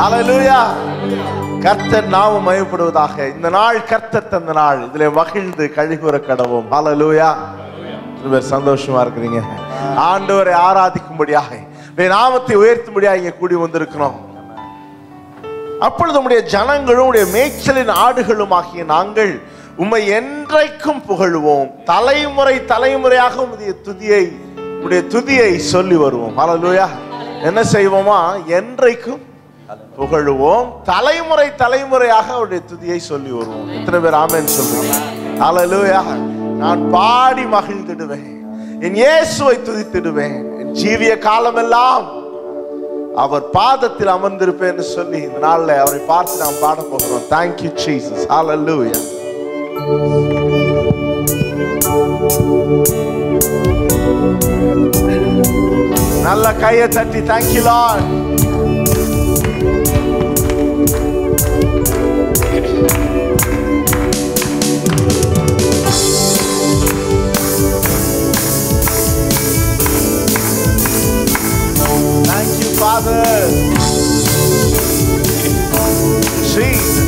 ஹalleluya கர்த்தர் நாமம் மயப்படுவதாக இந்த நாள் கர்த்தர் தந்த நாள் இதுல மகிழ்ந்து கழிவுற கடவும் ஹalleluya பேர் சந்தோஷமா இருக்கிறீங்க ஆண்டவரை ஆராதிக்கும்படியாக உடைய நாமத்தை உயர்த்தும்படியாக இங்க கூடி வந்திருக்கிறோம் அப்பொழுது உம்முடைய ஜனங்களும் உடைய மேய்ச்சலின் ஆடுகளும் ஆகிய நாங்கள் உம்மை என்றைக்கும் புகழுவோம் தலைமுறை தலைமுறையாக உம்முடைய துதியை உடைய துதியை சொல்லி வருவோம் ஹalleluya என்ன செய்வோமா என்றைக்கும் புகழுவோம் தலைமுறை தலைமுறையாக அவருடைய துதியை சொல்லி வருவோம் எத்தனை பேர் ஆமென் சொல்றீங்க ஹalleluya நான் பாடி மகிழ்ந்திடுவேன் என் இயேசுவை துதித்திடுவேன் என் ஜீவிய காலமெல்லாம் அவர் பாதத்தில் அமர்ந்திருப்பேன் என்று சொல்லி இந்த நாள்ல அவரை பார்த்து நாம் பாட போகிறோம் தேங்க்யூ ஜீசஸ் ஹalleluya நல்ல கையை தட்டி thank you lord Thank you, Father. Jesus.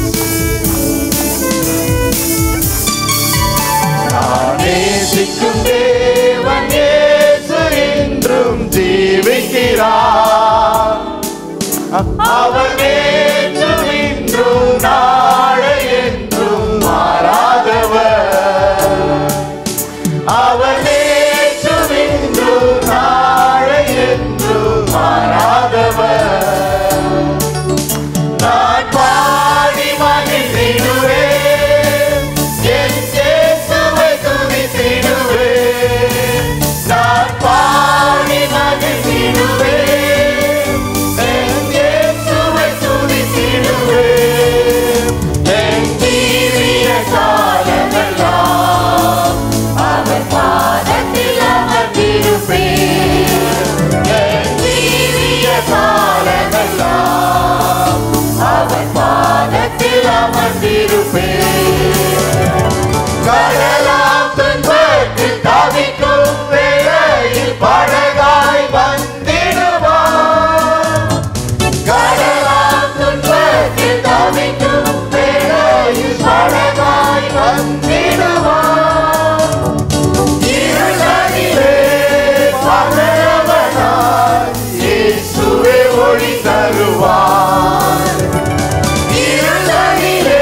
நேசிக்கும் தேவன் இயேசு என்றும் ஜீவிக்கிறார் அவர் நேற்றும் இன்றும் நாளை என்றும் மாறாதவர் அவர் நேற்றும் இன்றும் நாளை என்றும் மாறாதவர் நான் பாடி மகிழ்ந்திடுவேன் என் இயேசுவை துதித்திடுவேன் நான் பாடி மகிழ்ந்திடுவேன் என் இயேசுவை துதித்திடுவேன் என் ஜீவிய காலமெல்லாம் அவர் பாதத்தில் அமர்ந்திருப்பேன் என் ஜீவிய காலமெல்லாம் அவர் பாதத்தில் அமர்ந்திருப்பேன் கடலாம் துன்பத்தில் தவிக்கும் வேளையில் படகாய் வந்திடுவான் கடலாம் துன்பத்தில் தவிக்கும் வேளையில் படகாய் வந்திடுவான் இருளடிலே பகலவனாய் இயேசுவே ஒளி தருவார் இருளடிலே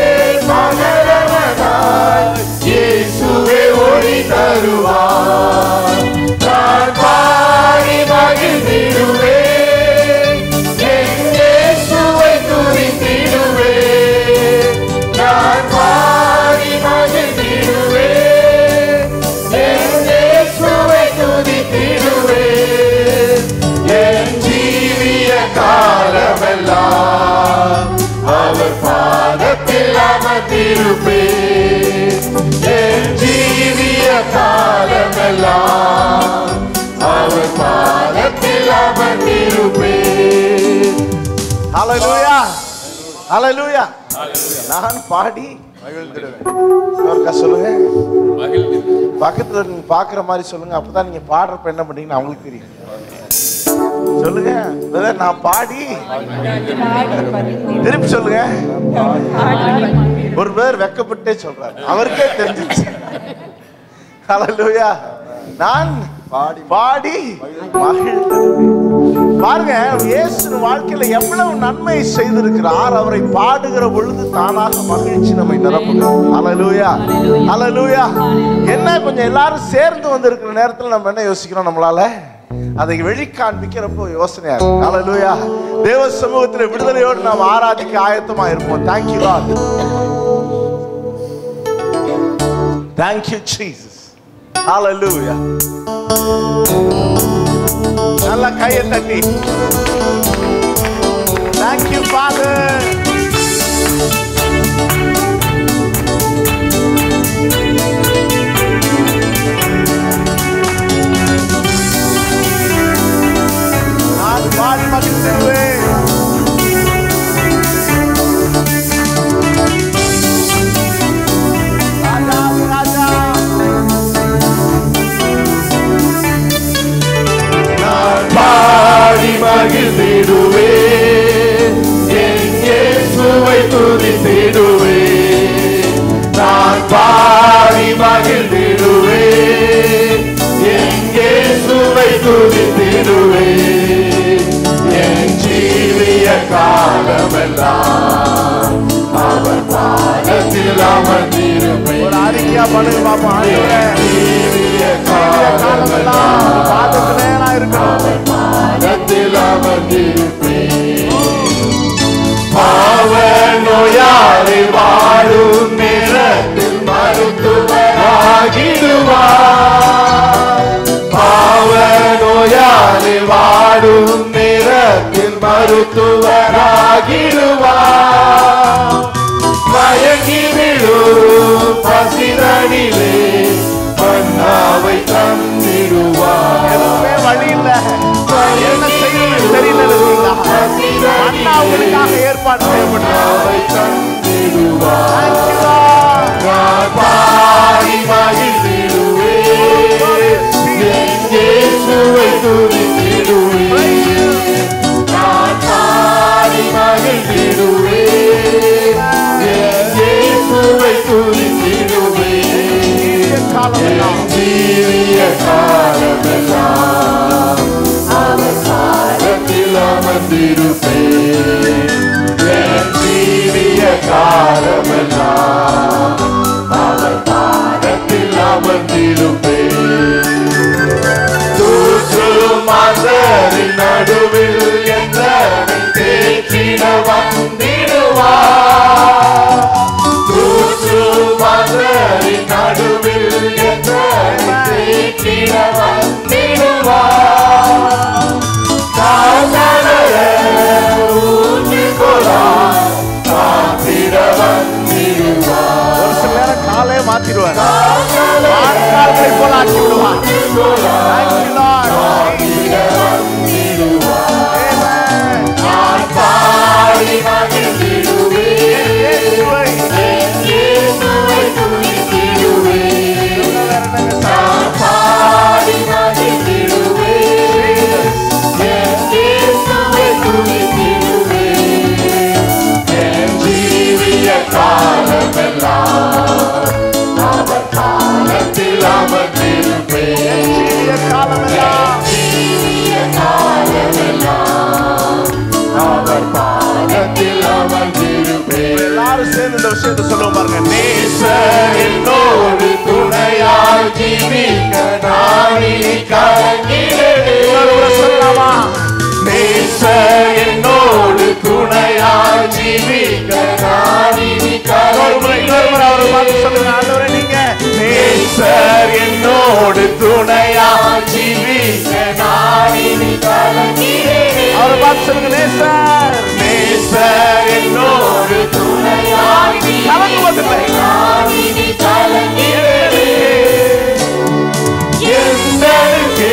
பகலவனாய் இயேசுவே ஒளி தருவார் நான் பாடி மகிழ்ந்திடுவேன் என் இயேசுவை துதித்திடுவேன் நான் பாடி மகிழ்ந்திடுவேன் என் இயேசுவை துதித்திடுவேன் என் ஜீவிய காலமெல்லாம் அவர் பாதத்தில் அமர்ந்திருப்பேன் என் ஜீவிய காலமெல்லாம் அவர் பாதத்தில் அமர்ந்திருப்பேன் ஹalleluya ஹalleluya நான் பாடி மகிழ்ந்திடுவேன் இன்னொருக்கா சொல்லுங்க பக்கத்துல நீங்க பாக்குற மாதிரி சொல்லுங்க அப்பதான் நீங்க பாடுறப்ப என்ன பண்ணீங்கன்னு அவங்களுக்கு தெரியும் சொல்லுங்க பிரதர் நான் பாடி திருப்பி சொல்லுங்க ஒரு பேர் வெக்கப்பட்டே சொல்றாரு அவருக்கே தெரிஞ்சிச்சு ஹalleluya நான் பாடி பாடி மகிழ்ந்திடுவேன் பாருங்க இயேசு வாழ்க்கையில எவ்வளவு நன்மை செய்திருக்கிறார் அவரை பாடுகிற பொழுது தானாக மகிழ்ச்சி நம்மை நிரப்புகிறது ஹalleluya ஹalleluya என்ன கொஞ்சம் எல்லாரும் சேர்ந்து வந்திருக்கிற நேரத்துல நம்ம என்ன யோசிக்கிறோம் நம்மளால அதை வெளி காண்பிக்கிறப்போ யோசனையா இருக்கு ஹalleluya தேவ சமூகத்தில் விடுதலையோடு நாம் ஆராதிக்க ஆயத்தமா இருப்போம் thank you lord thank you jesus hallelujah நல்ல கையை தட்டி Thank you, Father. நான் பாடி மகிழ்ந்திடுவேன் ராஜா ராஜா நான் பாடி மகிழ்ந்திடுவேன் பாதத்தில் அமர்ந்திருப்பேன் ஒரு அறிக்கையா பண்ணுங்க பாப்போம் ஆண்டவரே ஜீவிய காலமெல்லாம் உங்க பாதத்திலே நான் இருக்கணும் பாதத்தில் அமர்ந்திருப்பேன் பாவ நோயாளி வாழும் நேரத்தில் மருத்துவராகிடுவார் பாவ நோயாளி வாழும் நேரத்தில் மருத்துவராகிடுவார் மயங்கி விழும் பசிரனிலே மன்னாவை தந்திடுவார் எதுவுமே வழி இல்ல என்ன செய்யணும்னு தெரியல இருக்கீங்களா அண்ணா உங்களுக்காக ஏற்பாடு செய்யப்பட்டது மன்னாவை தந்திடுவார் Thank you, Lord. நான் பாடி மகிழ்ந்திடுவேன் என் இயேசுவை துதித்திடுவேன் Praise you. நான் பாடி மகிழ்ந்திடுவேன் என் இயேசுவை துதித்திடுவேன் ஜீவிய காலமெல்லாம் ஜீவிய காலமெல்லாம் அவர் பாதத்தில் அமர்ந்திருப்பேன் என் ஜீவிய காலமெல்லாம் அவர் பாதத்தில் அமர்ந்திருப்பேன் தூசு மாந்தரின் நடுவில் என்னை தேற்றிட வந்திடுவார் தூசு மாந்தரின் நடுவில் என்னை தேற்றிட வந்திடுவார் காதலர ஊன்றுகொள்ளார் காத்திட வந்திடுவார் ஒரு சில நேரம் காலே மாத்திடுவார் ஆட்கால்களை போல ஆக்கி விடுவார் Thank you, Lord. Amen. பாடி மகிழ்ந்திடுவேன் இயேசுவை இயேசுவை துதித்திடுவேன் வேற என்னங்க சார்? பாடி மகிழ்ந்திடுவேன் இயேசுவை துதித்திடுவேன் என் ஜீவிய காலமெல்லாம் அவர் காலத்தில் அமர்ந்திருப்பேன் ஜீவிய காலமெல்லாம் ஜீவிய காலமெல்லாம் அவர் பாதத்தில் அமர்ந்திருப்பேன் எல்லாரும் சேர்ந்து இந்த விஷயத்தை சொல்லுவோம் பாருங்க நேசர் என்னோடு துணையாய் ஜீவிக்க நான் இனி கலங்கிடனே. இன்னொரு முறை சொல்லலாமா நேசர் என்னோடு துணையாய் ஜீவிக்க நான் இனி இன்னொரு முறை இன்னொரு முறை அவரை பார்த்து கலங்கிடனே. சொல்லுங்க ஆண்டவரே நீங்க நேசர் என்னோடு துணையாய் ஜீவிக்க நான் இனி கலங்கிடனே. அவரை பார்த்து சொல்லுங்க நேசர் நேசர் என்னோடு துணையாய் கலங்குவதில்லை நான் இனி கலங்கிடனே. எந்தனுக்கே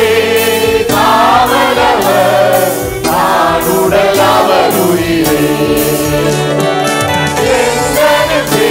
காவலவர், நான் உடல் அவர் உயிரே. எந்தனுக்கே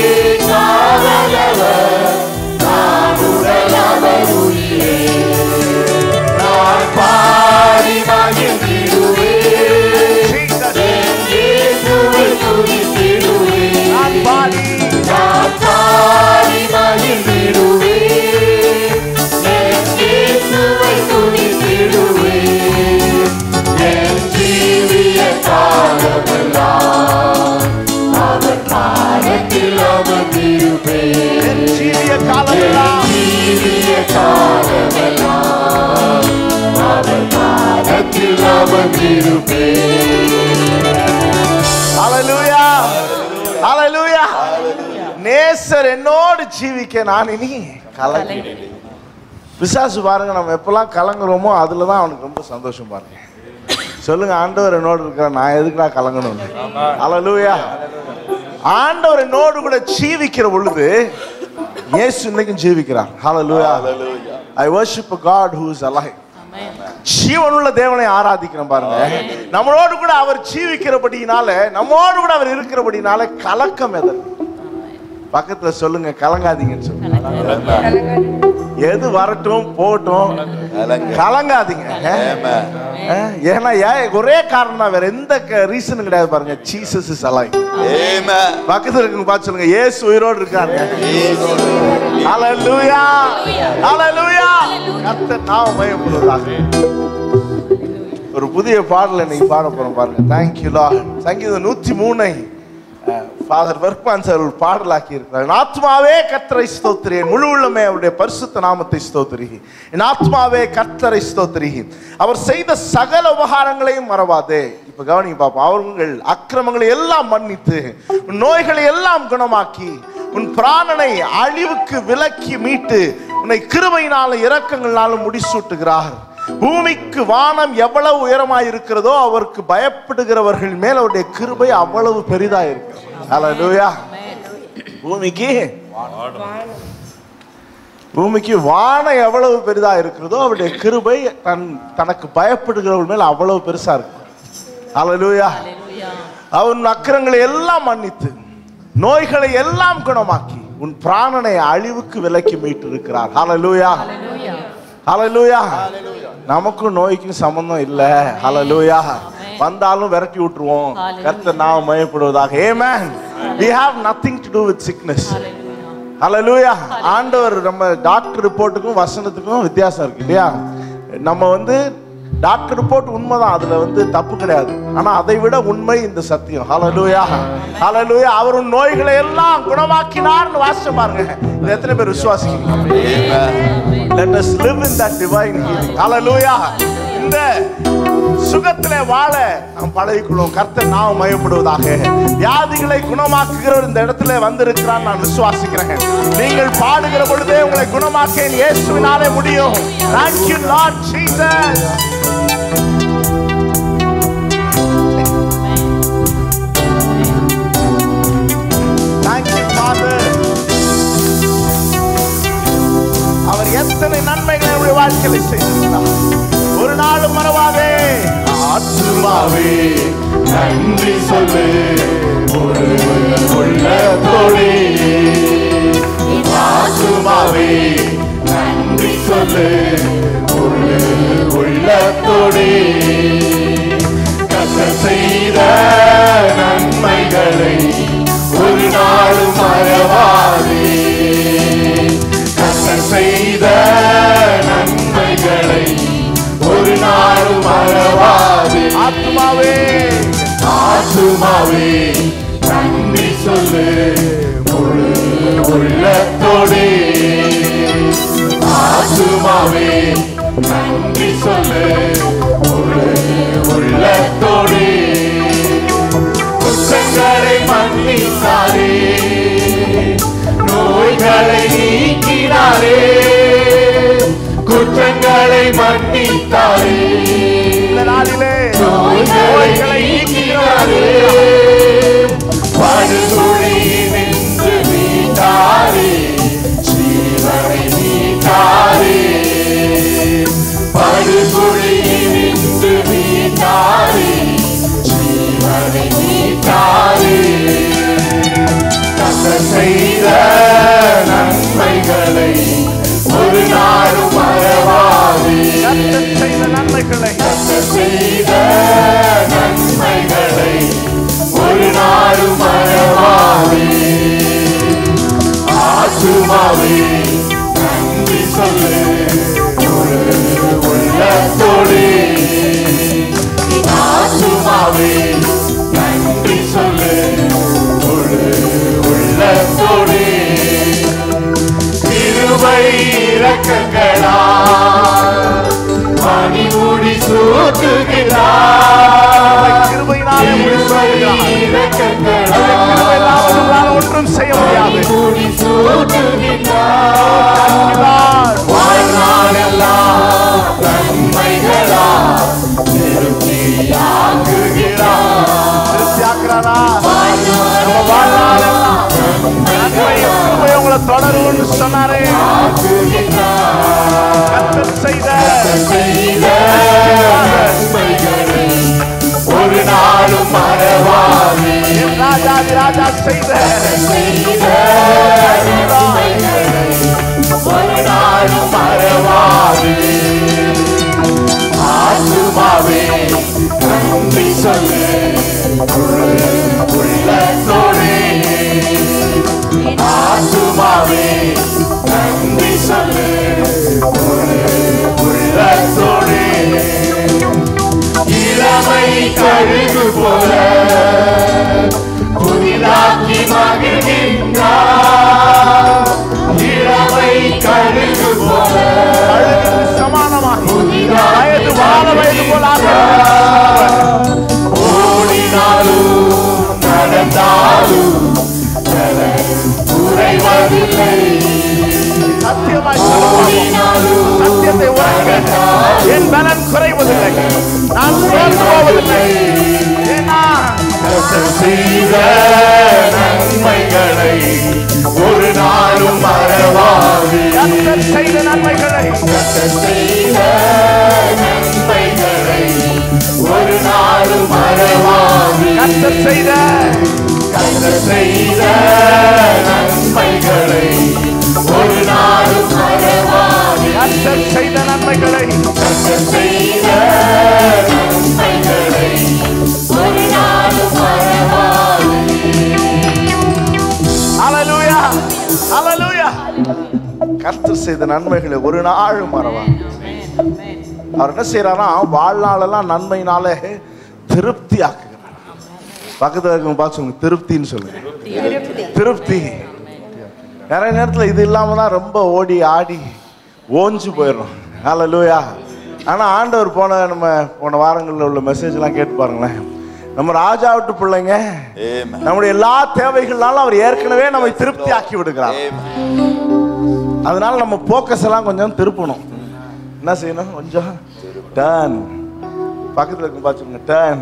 காவலவர், நான் உடல் அவர் உயிரே. நான் பாடி மகிழ்ந்திடுவேன் Jesus. என் இயேசுவை துதித்திடுவேன். நான் பாடி நான் பாடி மகிழ்ந்திடுவேன். என் இயேசுவை துதித்திடுவேன். என் ஜீவிய காலமெல்லாம் அவர் பாதத்தில் அமர்ந்திருப்பேன். என் ஜீவிய என் காலமெல்லாம் ஜீவிய காலமெல்லாம் அவர் பாதத்தில் அமர்ந்திருப்பேன் ஹalleluya ஹalleluya நேசர் என்னோடு ஜீவிக்க நான் இனி கலங்கி பிசாசு பாருங்க நம்ம எப்பெல்லாம் கலங்குறோமோ அதுல தான் அவனுக்கு ரொம்ப சந்தோஷம் பாருங்க சொல்லுங்க ஆண்டவர் என்னோடு இருக்கிற நான் எதுக்குடா கலங்கணும் ஹalleluya ஆண்டவர் என்னோடு கூட ஜீவிக்கிற பொழுது இயேசு இன்னைக்கும் ஜீவிக்கிறார் ஹalleluya ஐ worship a god who is alive ஜீவனுள்ள தேவனை ஆராதிக்கிறோம் பாருங்க நம்மளோடு கூட அவர் ஜீவிக்கிறபடினால நம்மோடு கூட அவர் இருக்கிறபடினால கலக்கம் எதற்கு பக்கத்துல சொல்லுங்க கலங்காதீங்கன்னு சொல்லுங்க எது வரட்டும் போகட்டும் கலங்காதீங்க அஹ், ஏன்னா ஏன் ஒரே காரணம் தான் வேற எந்த ரீசனும் கிடையாது பாருங்க ஜீசஸ் இஸ் அலைவ் பக்கத்துல இருக்குங்க பார்த்து சொல்லுங்க ஏசு உயிரோடு இருக்காங்க ஹalleluya ஹalleluya கர்த்தர் நாம மகிமைப்படுவதாக ஒரு புதிய பாடலை இன்னைக்கு பாட போறோம் பாருங்க தேங்க் யூ லார்ட் சங்கீதம் நூத்தி மூணை ஃபாதர் வர்க்மான் சார் ஒரு பாடலாக்கி இருக்கிறார் என் ஆத்மாவே கர்த்தரை ஸ்தோத்திரி என் முழு உள்ளமே அவருடைய பரிசுத்த நாமத்தை ஸ்தோத்திரி என் ஆத்மாவே கர்த்தரை ஸ்தோத்திரி அவர் செய்த சகல உபகாரங்களையும் மறவாதே இப்ப கவனிங்க பாப்போம் அவர்கள் அக்கிரமங்களை எல்லாம் மன்னித்து உன் நோய்களை எல்லாம் குணமாக்கி உன் பிராணனை அழிவுக்கு விலக்கி மீட்டு உன்னை கிருபையினாலும் இரக்கங்களாலும் முடிசூட்டுகிறார் பூமிக்கு வானம் எவ்வளவு உயரமாய் இருக்கிறதோ அவருக்கு பயப்படுகிறவர்கள் மேல் அவருடைய கிருபை அவ்வளவு பெரிதா இருக்கு அல்லேலூயா பூமிக்கு பூமிக்கு வானம் எவ்வளவு பெரிதா இருக்கிறதோ அவருடைய கிருபை தன் தனக்கு பயப்படுகிறவர்கள் மேல் அவ்வளவு பெருசா இருக்கு அல்லேலூயா அவன் அக்கிரங்களை எல்லாம் மன்னித்து நோய்களை எல்லாம் குணமாக்கி உன் பிராணனை அழிவுக்கு விலக்கி மீட்டு இருக்கிறார் ஹalleluya ஹalleluya நமக்கும் நோய்க்கும் சம்பந்தம் இல்ல ஹalleluya வந்தாலும் விரட்டி விட்டுருவோம் கர்த்தர் நாம் மயப்படுவதாக amen we have nothing to do with sickness ஹalleluya ஆண்டவர் நம்ம டாக்டர் ரிப்போர்ட்டுக்கும் வசனத்துக்கும் வித்தியாசம் இருக்கு இல்லையா நம்ம வந்து டாக்டர் ரிப்போர்ட் உண்மைதான் அதுல வந்து தப்பு கிடையாது ஆனா அதை விட உண்மை இந்த சத்தியம் ஹalleluya ஹalleluya அவர் உன் நோய்களை எல்லாம் குணமாக்கினார்னு வாசிச்சு பாருங்க இது எத்தனை பேர் விசுவாசிக்கிறீங்க let us live in that divine healing hallelujah இந்த சுகத்திலே வாழ நாம் பழகிக்கொள்வோம் கர்த்தர் நாம் மயப்படுவதாக வியாதிகளை குணமாக்குகிறவர் இந்த இடத்துல வந்திருக்கிறார் நான் விசுவாசிக்கிறேன் நீங்கள் பாடுகிற பொழுதே உங்களை குணமாக்க என் இயேசுவினாலே முடியும் thank you lord jesus thank you father அவர் எத்தனை நன்மைகளை நம்முடைய வாழ்க்கையில செய்திருக்கிறார் ஒரு நாளும் மறவாதே ஆத்துமாவே நன்றி சொல்லு ஒரு உள்ளத்தோடே ஆத்துமாவே நன்றி சொல்லு ஒரு உள்ளத்தோடே கத்த செய்த நன்மைகளை ஒரு நாளும் மறவாதே கத்த செய்த நன்மைகளை ஒரு நாளும் மறவாதே ஆத்மாவே ஆத்துமாவே நன்றி சொல்லு முழு உள்ளத்தோடே ஆத்துமாவே நன்றி சொல்லு முழு உள்ளத்தோடே குற்றங்களை மன்னித்தாரே நோய்களை நீக்கினாரே குற்றங்களை மன்னித்தாரே இந்த நாளிலே நோய்களை நீக்கிறாரே படுகொழியினின்று மீட்டாரே ஜீவனை மீட்டாரே படுகொழியினின்று மீட்டாரே ஜீவனை மீட்டாரே கத்த செய்த நன்மைகளை ஒரு நாளும் மறவாதே கர்த்தர் செய்த நன்மைகளை கர்த்தர் செய்த நன்மைகளை ஒரு நாளும் மறவாதே ஆத்துமாவே நன்றி சொல்லு ஒரு உள்ளத்தோடே ஆத்துமாவே நன்றி சொல்லு ஒரு உள்ளத்தோடே கிருபை இரக்கங்களா மணிமுடி சூட்டுகிறார் கிருபையினாலே முடிசூட்டுகிறார். இரக்கங்களா கிருபை இல்லாமல் உங்களால் ஒன்றும் செய்ய முடியாது மணிமுடி சூட்டுகிறார் Lord. வாழ்நாளெல்லாம் நன்மைகளா திருப்தியாக்குகிறார் திருப்தியாக்குறாரா? நம்ம வாழ்நாளெல்லாம் நன்மையும் கிருபையும் உங்களை தொடரும்னு சொன்னாரே கர்த்தர் செய்த செய்த நன்மைகளை ஒரு நாளும் மறவாதே என் ராஜாதி ராஜா செய்த செய்த நன்மைகளை ஒரு நாளும் மறவாதே ஆத்துமாவே நன்றி சொல்லு உள்ளத்தோடே ஆத்துமாவே நன்றி சொல்லு உள்ளத்தோடே இளமை கழுகு போல புதிதாக்கி முடிவதில்லை சத்தியமாய் சொல்லுவோம். சத்தியத்தை உரைக்க என் பலன் குறைவதில்லை நான் சோர்ந்து போவதில்லை ஏன்னா கர்த்தர் செய்த நன்மைகளை ஒரு நாளும் மறவாது கர்த்தர் செய்த நன்மைகளை கர்த்தர் செய்த நன்மைகளை ஒரு நாளும் மறவாது கர்த்தர் செய்த கர்த்தர் செய்த நன்மைகளை ஒரு நாளும் மறவாது கர்த்தர் செய்த நன்மைகளை கர்த்தர் செய்த நன்மைகளை ஒரு நாளும் மறவாது ஹalleluya ஹalleluya கர்த்தர் செய்த நன்மைகளை ஒரு நாளும் மறவான் அவர் என்ன செய்யறாரா வாழ்நாளெல்லாம் நன்மையினாலே திருப்தி ஆக்குகிறார் பக்கத்துல இருக்கவங்க பார்த்து சொல்லுங்க திருப்தின்னு சொல்லுங்க திருப்தி நிறைய நேரத்துல இது இல்லாம தான் ரொம்ப ஓடி ஆடி ஓஞ்சு போயிடும் ஹalleluya ஆனா ஆண்டவர் போன நம்ம போன வாரங்களில் உள்ள மெசேஜ் எல்லாம் கேட்டு பாருங்களேன் நம்ம ராஜா விட்டு பிள்ளைங்க நம்முடைய எல்லா தேவைகள்னாலும் அவர் ஏற்கனவே நம்மை திருப்தி ஆக்கி விடுகிறார் அதனால நம்ம போக்கஸ் எல்லாம் கொஞ்சம் திருப்பணும் என்ன செய்யணும் கொஞ்சம் டர்ன் பக்கத்துல இருக்க பாத்துங்க டர்ன்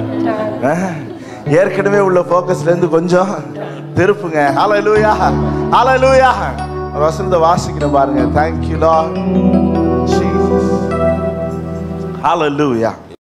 ஏற்கனவே உள்ள போக்கஸ்ல இருந்து கொஞ்சம் திருப்புங்க ஹalleluya ஹalleluya வசந்த வாசிக்கிற பாருங்க thank you lord jesus hallelujah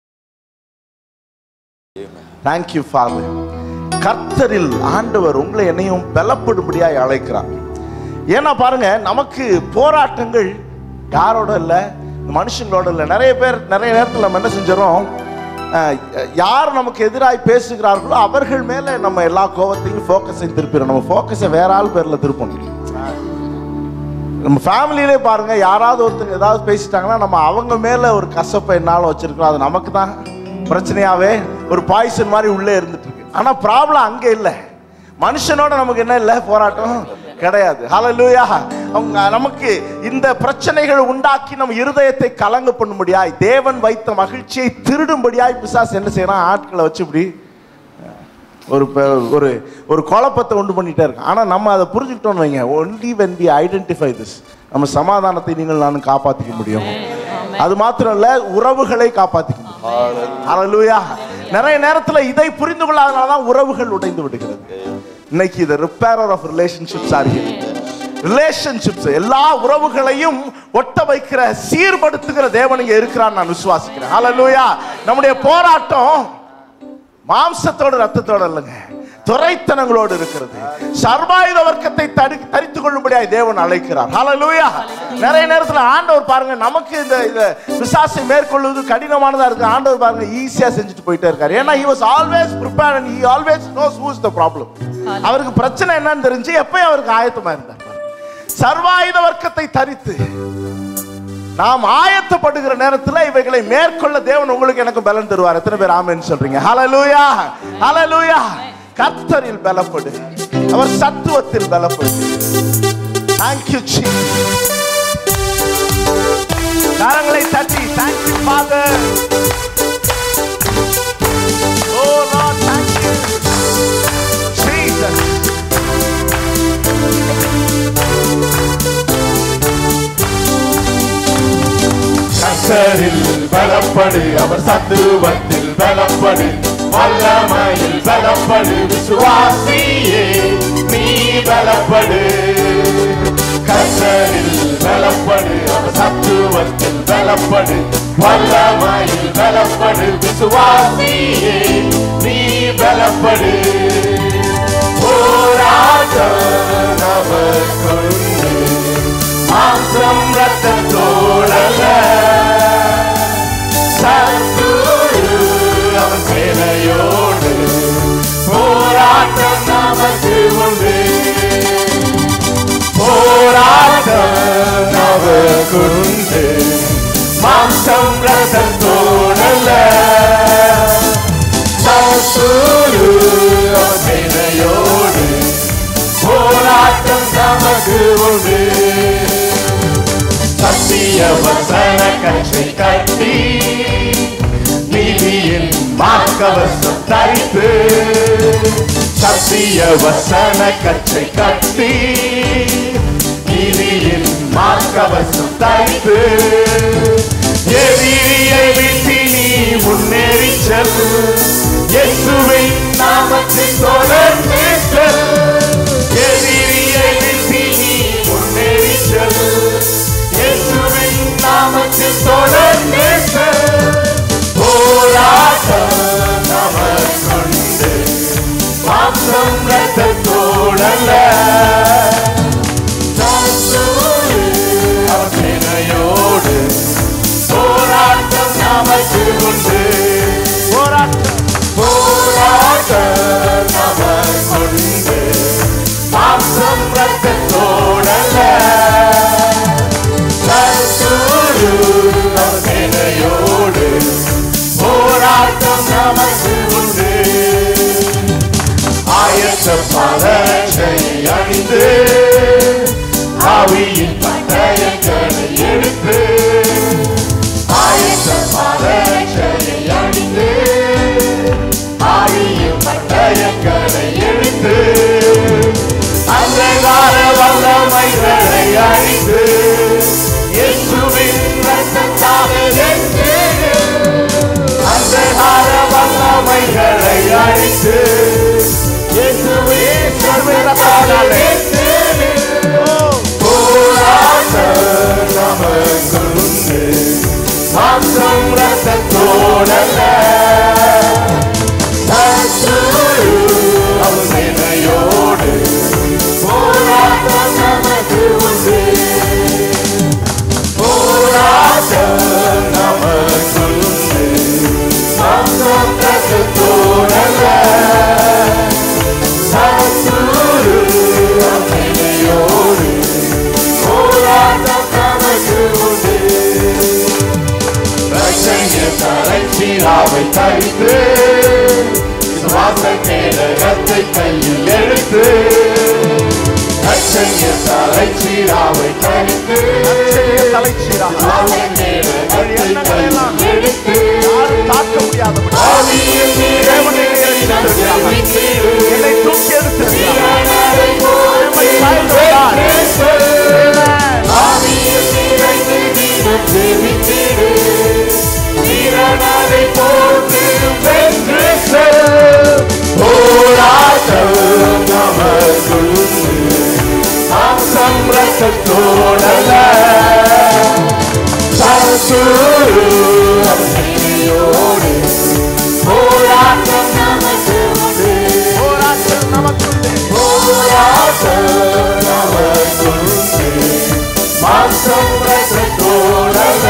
thank you father கர்த்தரில் ஆண்டவர் உங்களை என்னையும் பலப்படும்படியாய் அழைக்கிறார் ஏன்னா பாருங்க நமக்கு போராட்டங்கள் யாரோட இல்லை மனுஷங்களோட இல்லை நிறைய பேர் நிறைய நேரத்தில் நம்ம என்ன செஞ்சிடறோம் அஹ், யார் நமக்கு எதிராய் பேசுகிறார்களோ அவர்கள் மேலே நம்ம எல்லா கோவத்தையும் ஃபோக்கஸை திருப்பிடும் நம்ம ஃபோக்கஸை வேற ஆள் பேரில் திருப்பணும் நம்ம ஃபேமிலியிலே பாருங்க யாராவது ஒருத்தங்க ஏதாவது பேசிட்டாங்கன்னா நம்ம அவங்க மேல ஒரு கசப்பை என்னாலும் வச்சிருக்கோம் அது நமக்கு தான் பிரச்சனையாவே ஒரு பாய்சன் மாதிரி உள்ளே இருந்துட்டு இருக்கு ஆனா ப்ராப்ளம் அங்க இல்லை மனுஷனோட நமக்கு என்ன இல்லை போராட்டம் கிடையாது ஹalleluya அவங்க நமக்கு இந்த பிரச்சனைகள் உண்டாக்கி நம்ம இருதயத்தை கலங்க பண்ணும்படியாய் தேவன் வைத்த மகிழ்ச்சியை திருடும்படியாய் பிசாசு என்ன செய்யறான் ஆட்களை வச்சு இப்படி ஒரு ப- ஒரு ஒரு குழப்பத்தை உண்டு பண்ணிட்டே இருக்கு ஆனா நம்ம அதை புரிஞ்சுக்கிட்டோம்னு வைங்க only when we identify this நம்ம சமாதானத்தை நீங்கள் நானும் காப்பாத்திக்க முடியும் அது மாத்திரம் இல்ல உறவுகளை காப்பாத்திக்க முடியும் ஹalleluya நிறைய நேரத்துல இதை புரிந்து கொள்ளாதனால தான் உறவுகள் உடைந்து விடுகிறது இன்னைக்கு இது repairer of relationships or relationships எல்லா உறவுகளையும் ஒட்ட வைக்கிற சீர்படுத்துகிற தேவன் இங்க இருக்கிறான்னு நான் விசுவாசிக்கிறேன் ஹalleluya நம்முடைய போராட்டம் மாம்சத்தோடு ரத்தத்தோடு இல்லைங்க துரைத்தனங்களோடு இருக்கிறது சர்வாயுத வர்க்கத்தை தடி தரித்து கொள்ளும்படியாய் தேவன் அழைக்கிறார் ஹalleluya நிறைய நேரத்துல ஆண்டவர் பாருங்க நமக்கு இந்த இந்த விசாசை மேற்கொள்வது கடினமானதா இருக்கு ஆண்டவர் பாருங்க ஈஸியா செஞ்சுட்டு போயிட்டே இருக்காரு ஏன்னா he was always prepared and he always knows who is the problem அவருக்கு பிரச்சனை என்னன்னு தெரிஞ்சு எப்பயும் அவருக்கு ஆயத்தமா இருந்தார் சர்வாயுத வர்க்கத்தை தரித்து நாம் ஆயத்தப்படுகிற நேரத்துல இவைகளை மேற்கொள்ள தேவன் உங்களுக்கு எனக்கு பலன் தருவார் எத்தனை பேர் ஆமென்னு சொல்றீங்க ஹalleluya ஹalleluya கர்த்தரில் பலப்படு அவர் சத்துவத்தில் பலப்படு thank you Jesus கரங்களை தட்டி thank you father oh lord thank you jesus கர்த்தரில் பலப்படு அவர் சத்துவத்தில் பலப்படு வல்லமையில் பலப்படு விசுவாசியே நீ பலப்படு கர்த்தரில் பலப்படு அவர் சத்துவத்தில் பலப்படு வல்லமையில் பலப்படு விசுவாசியே நீ பலப்படு போராட்டம் நமக்குண்டு மாம்சம் ரத்தத்தோடல்ல சத்துரு அவன் சேனையோடு போராட்டம் நமக்கு உண்டு போராட்டம் நமக்குண்டு மாம்சம் ரத்தத்தோடல்ல சத்துரு அவன் சேனையோடு போராட்டம் நமக்கு உண்டு சத்திய வசன கட்சி கட்டி நீதியின் மார்க்கவசம் தரித்து சத்திய வசன கச்சை கட்டி நீதியின் மார்க்கவசம் தைத்து எதிரியை விட்டு நீ முன்னேறி செல் இயேசுவின் நாமத்தில் தொடர்ந்து செல் எதிரியை விட்டு நீ முன்னேறி செல் இயேசுவின் நாமத்தில் தொடர்ந்து செல் போராட்டம் நமக்குண்டு மாம்சம் ரத்தத்தோடல்ல சாத்தோடு அவசனையோடு போராட்டம் நமக்கு உண்டு போராட்டம் போராட்டம் நமக்குண்டு மாம்சம் ரத்தத்தோடல்ல சாத்தோடு அவசனையோடு போராட்டம் நமக்கு உண்டு ஆயத்த பலனை அணிந்து ஆவியின் பட்டயங்களை எடுத்து ஆயத்த பலனை அணிந்து ஆவியின் பட்டயங்களை எடுத்து அந்தகார வல்லமைகளை அழித்து இயேசுவின் ரத்தத்தால் எட்டு அந்தகார வல்லமைகளை அழித்து இயேசுவே சர்வரத்தாலே போராட்டம் நமக்குண்டு மாம்சம் ரத்தத்தோடல்ல சத்துரு அவசனையோடு போராட்டம் நமக்கு உண்டு போராட்டம் நமக்குண்டு மாம்சம் ரத்தத்தோடல்ல சத்துரு அவசனையோடு போராட்டம் நமக்கு உண்டு ரட்சணிய தலைச்சீராவை தரித்து சுவாச கேடகத்தை கையில் எடுத்து ரட்சணிய தலைச்சீராவை தரித்து தலைச்சீரா சுவாச கேடகத்தை கையில் எடுத்து யாரும் தாக்க முடியாதபடி ஆவியின் நிறைவுகளை நம்பிக்கையிடு. என்னை தூக்கி எடுத்திருக்கிறார் நீரானதை போல் சாய்ந்தார். ஆவியில் நிறைந்து நீரும் ஜெபித்திடு. நீரானதை போட்டு வென்று செல். போராட்டம் நமக்குண்டு. மாம்சம் ரத்தத்தோடல்ல. சத்துரு அவசனையோடு. போராட்டம் நமக்கு உண்டு போராட்டம் நமக்குண்டு போராட்டம் நமக்குண்டு. மாம்சம் ரத்தத்தோடல்ல.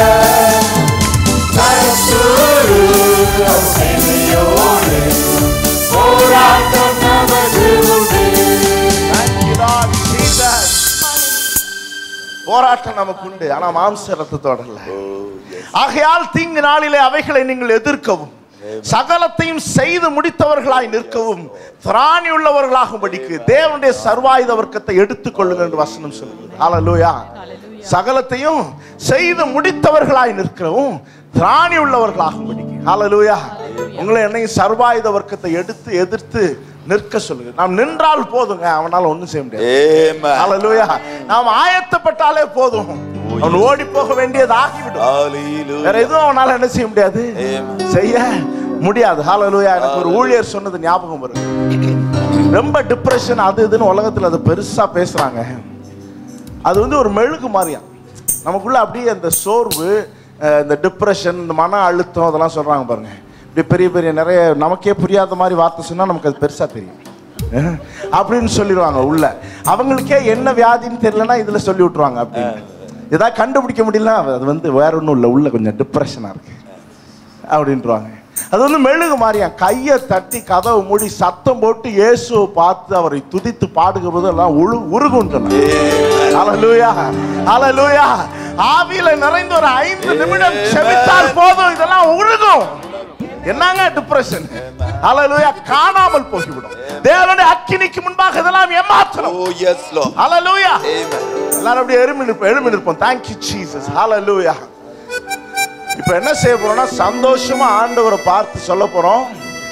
சத்துரு அவசனையோடு. போராட்டம் நமக்கு உண்டு Thank you, Lord Jesus. போராட்டம் நமக்கு உண்டு ஆனா மாம்ச ரத்தத்தோட இல்ல ஆகையால் தீங்கு நாளிலே அவைகளை நீங்கள் எதிர்க்கவும் சகலத்தையும் செய்து முடித்தவர்களாய் நிற்கவும் திராணி உள்ளவர்களாகும்படிக்கு தேவனுடைய சர்வாயுத வர்க்கத்தை எடுத்துக் கொள்ளுங்கள் என்று வசனம் சொல்லுது ஹalleluya சகலத்தையும் செய்து முடித்தவர்களாய் நிற்கவும் திராணி உள்ளவர்களாகும்படிக்கு ஹalleluya உங்களை என்னையும் சர்வாயுத வர்க்கத்தை எடுத்து எதிர்த்து நிற்க சொல்லுங்க நாம் நின்றால் போதுங்க அவனால ஒண்ணும் செய்ய முடியாது Amen. ஹalleluya நாம் ஆயத்தப்பட்டாலே போதும் அவன் ஓடி போக வேண்டியது ஆகிவிடும் வேற Hallelujah. எதுவும் அவனால என்ன செய்ய முடியாது Amen. செய்ய முடியாது ஹalleluya எனக்கு ஒரு ஊழியர் சொன்னது ஞாபகம் வருது ரொம்ப டிப்ரெஷன் அது இதுன்னு உலகத்துல அது பெருசா பேசுறாங்க அது வந்து ஒரு மெழுகு மாதிரியா நமக்குள்ள அப்படியே அந்த சோர்வு அஹ், இந்த டிப்ரெஷன் இந்த மன அழுத்தம் அதெல்லாம் சொல்றாங்க பாருங்க இப்படி பெரிய பெரிய நிறைய நமக்கே புரியாத மாதிரி வார்த்தை சொன்னா நமக்கு அது பெருசா தெரியும் அஹ், அப்படின்னு சொல்லிடுவாங்க உள்ள அவங்களுக்கே என்ன வியாதின்னு தெரியலன்னா இதுல சொல்லி விட்டுருவாங்க அப்படின்னு ஏதாவது கண்டுபிடிக்க முடியல அது வந்து வேற ஒன்றும் இல்லை உள்ள கொஞ்சம் டிப்ரெஷனா இருக்கு அப்படின்றாங்க அது வந்து மெழுகு மாதிரியா கையை தட்டி கதவை மூடி சத்தம் போட்டு இயேசுவை பார்த்து அவரை துதித்து பாடுகிற போது எல்லாம் உழு உருகும் சொன்னாங்க ஹalleluya ஹalleluya ஆவியில நிறைந்த ஒரு ஐந்து நிமிடம் செபித்தால் போதும் இதெல்லாம் உருகும் என்னங்க டிப்ரெஷன் ஹalleluya காணாமல் போய்விடும் தேவனுடைய அக்கினிக்கு முன்பாக இதெல்லாம் ஏமாற்றணும் Oh, yes, Lord. ஹalleluya Amen. எல்லாரும் அப்படியே எழுமி நிற்போம் எழுமி நிற்போம் தேங்க்யூ ஜீசஸ் ஹalleluya இப்போ என்ன செய்ய போறோம்னா சந்தோஷமா ஆண்டவரை பார்த்து சொல்ல போறோம்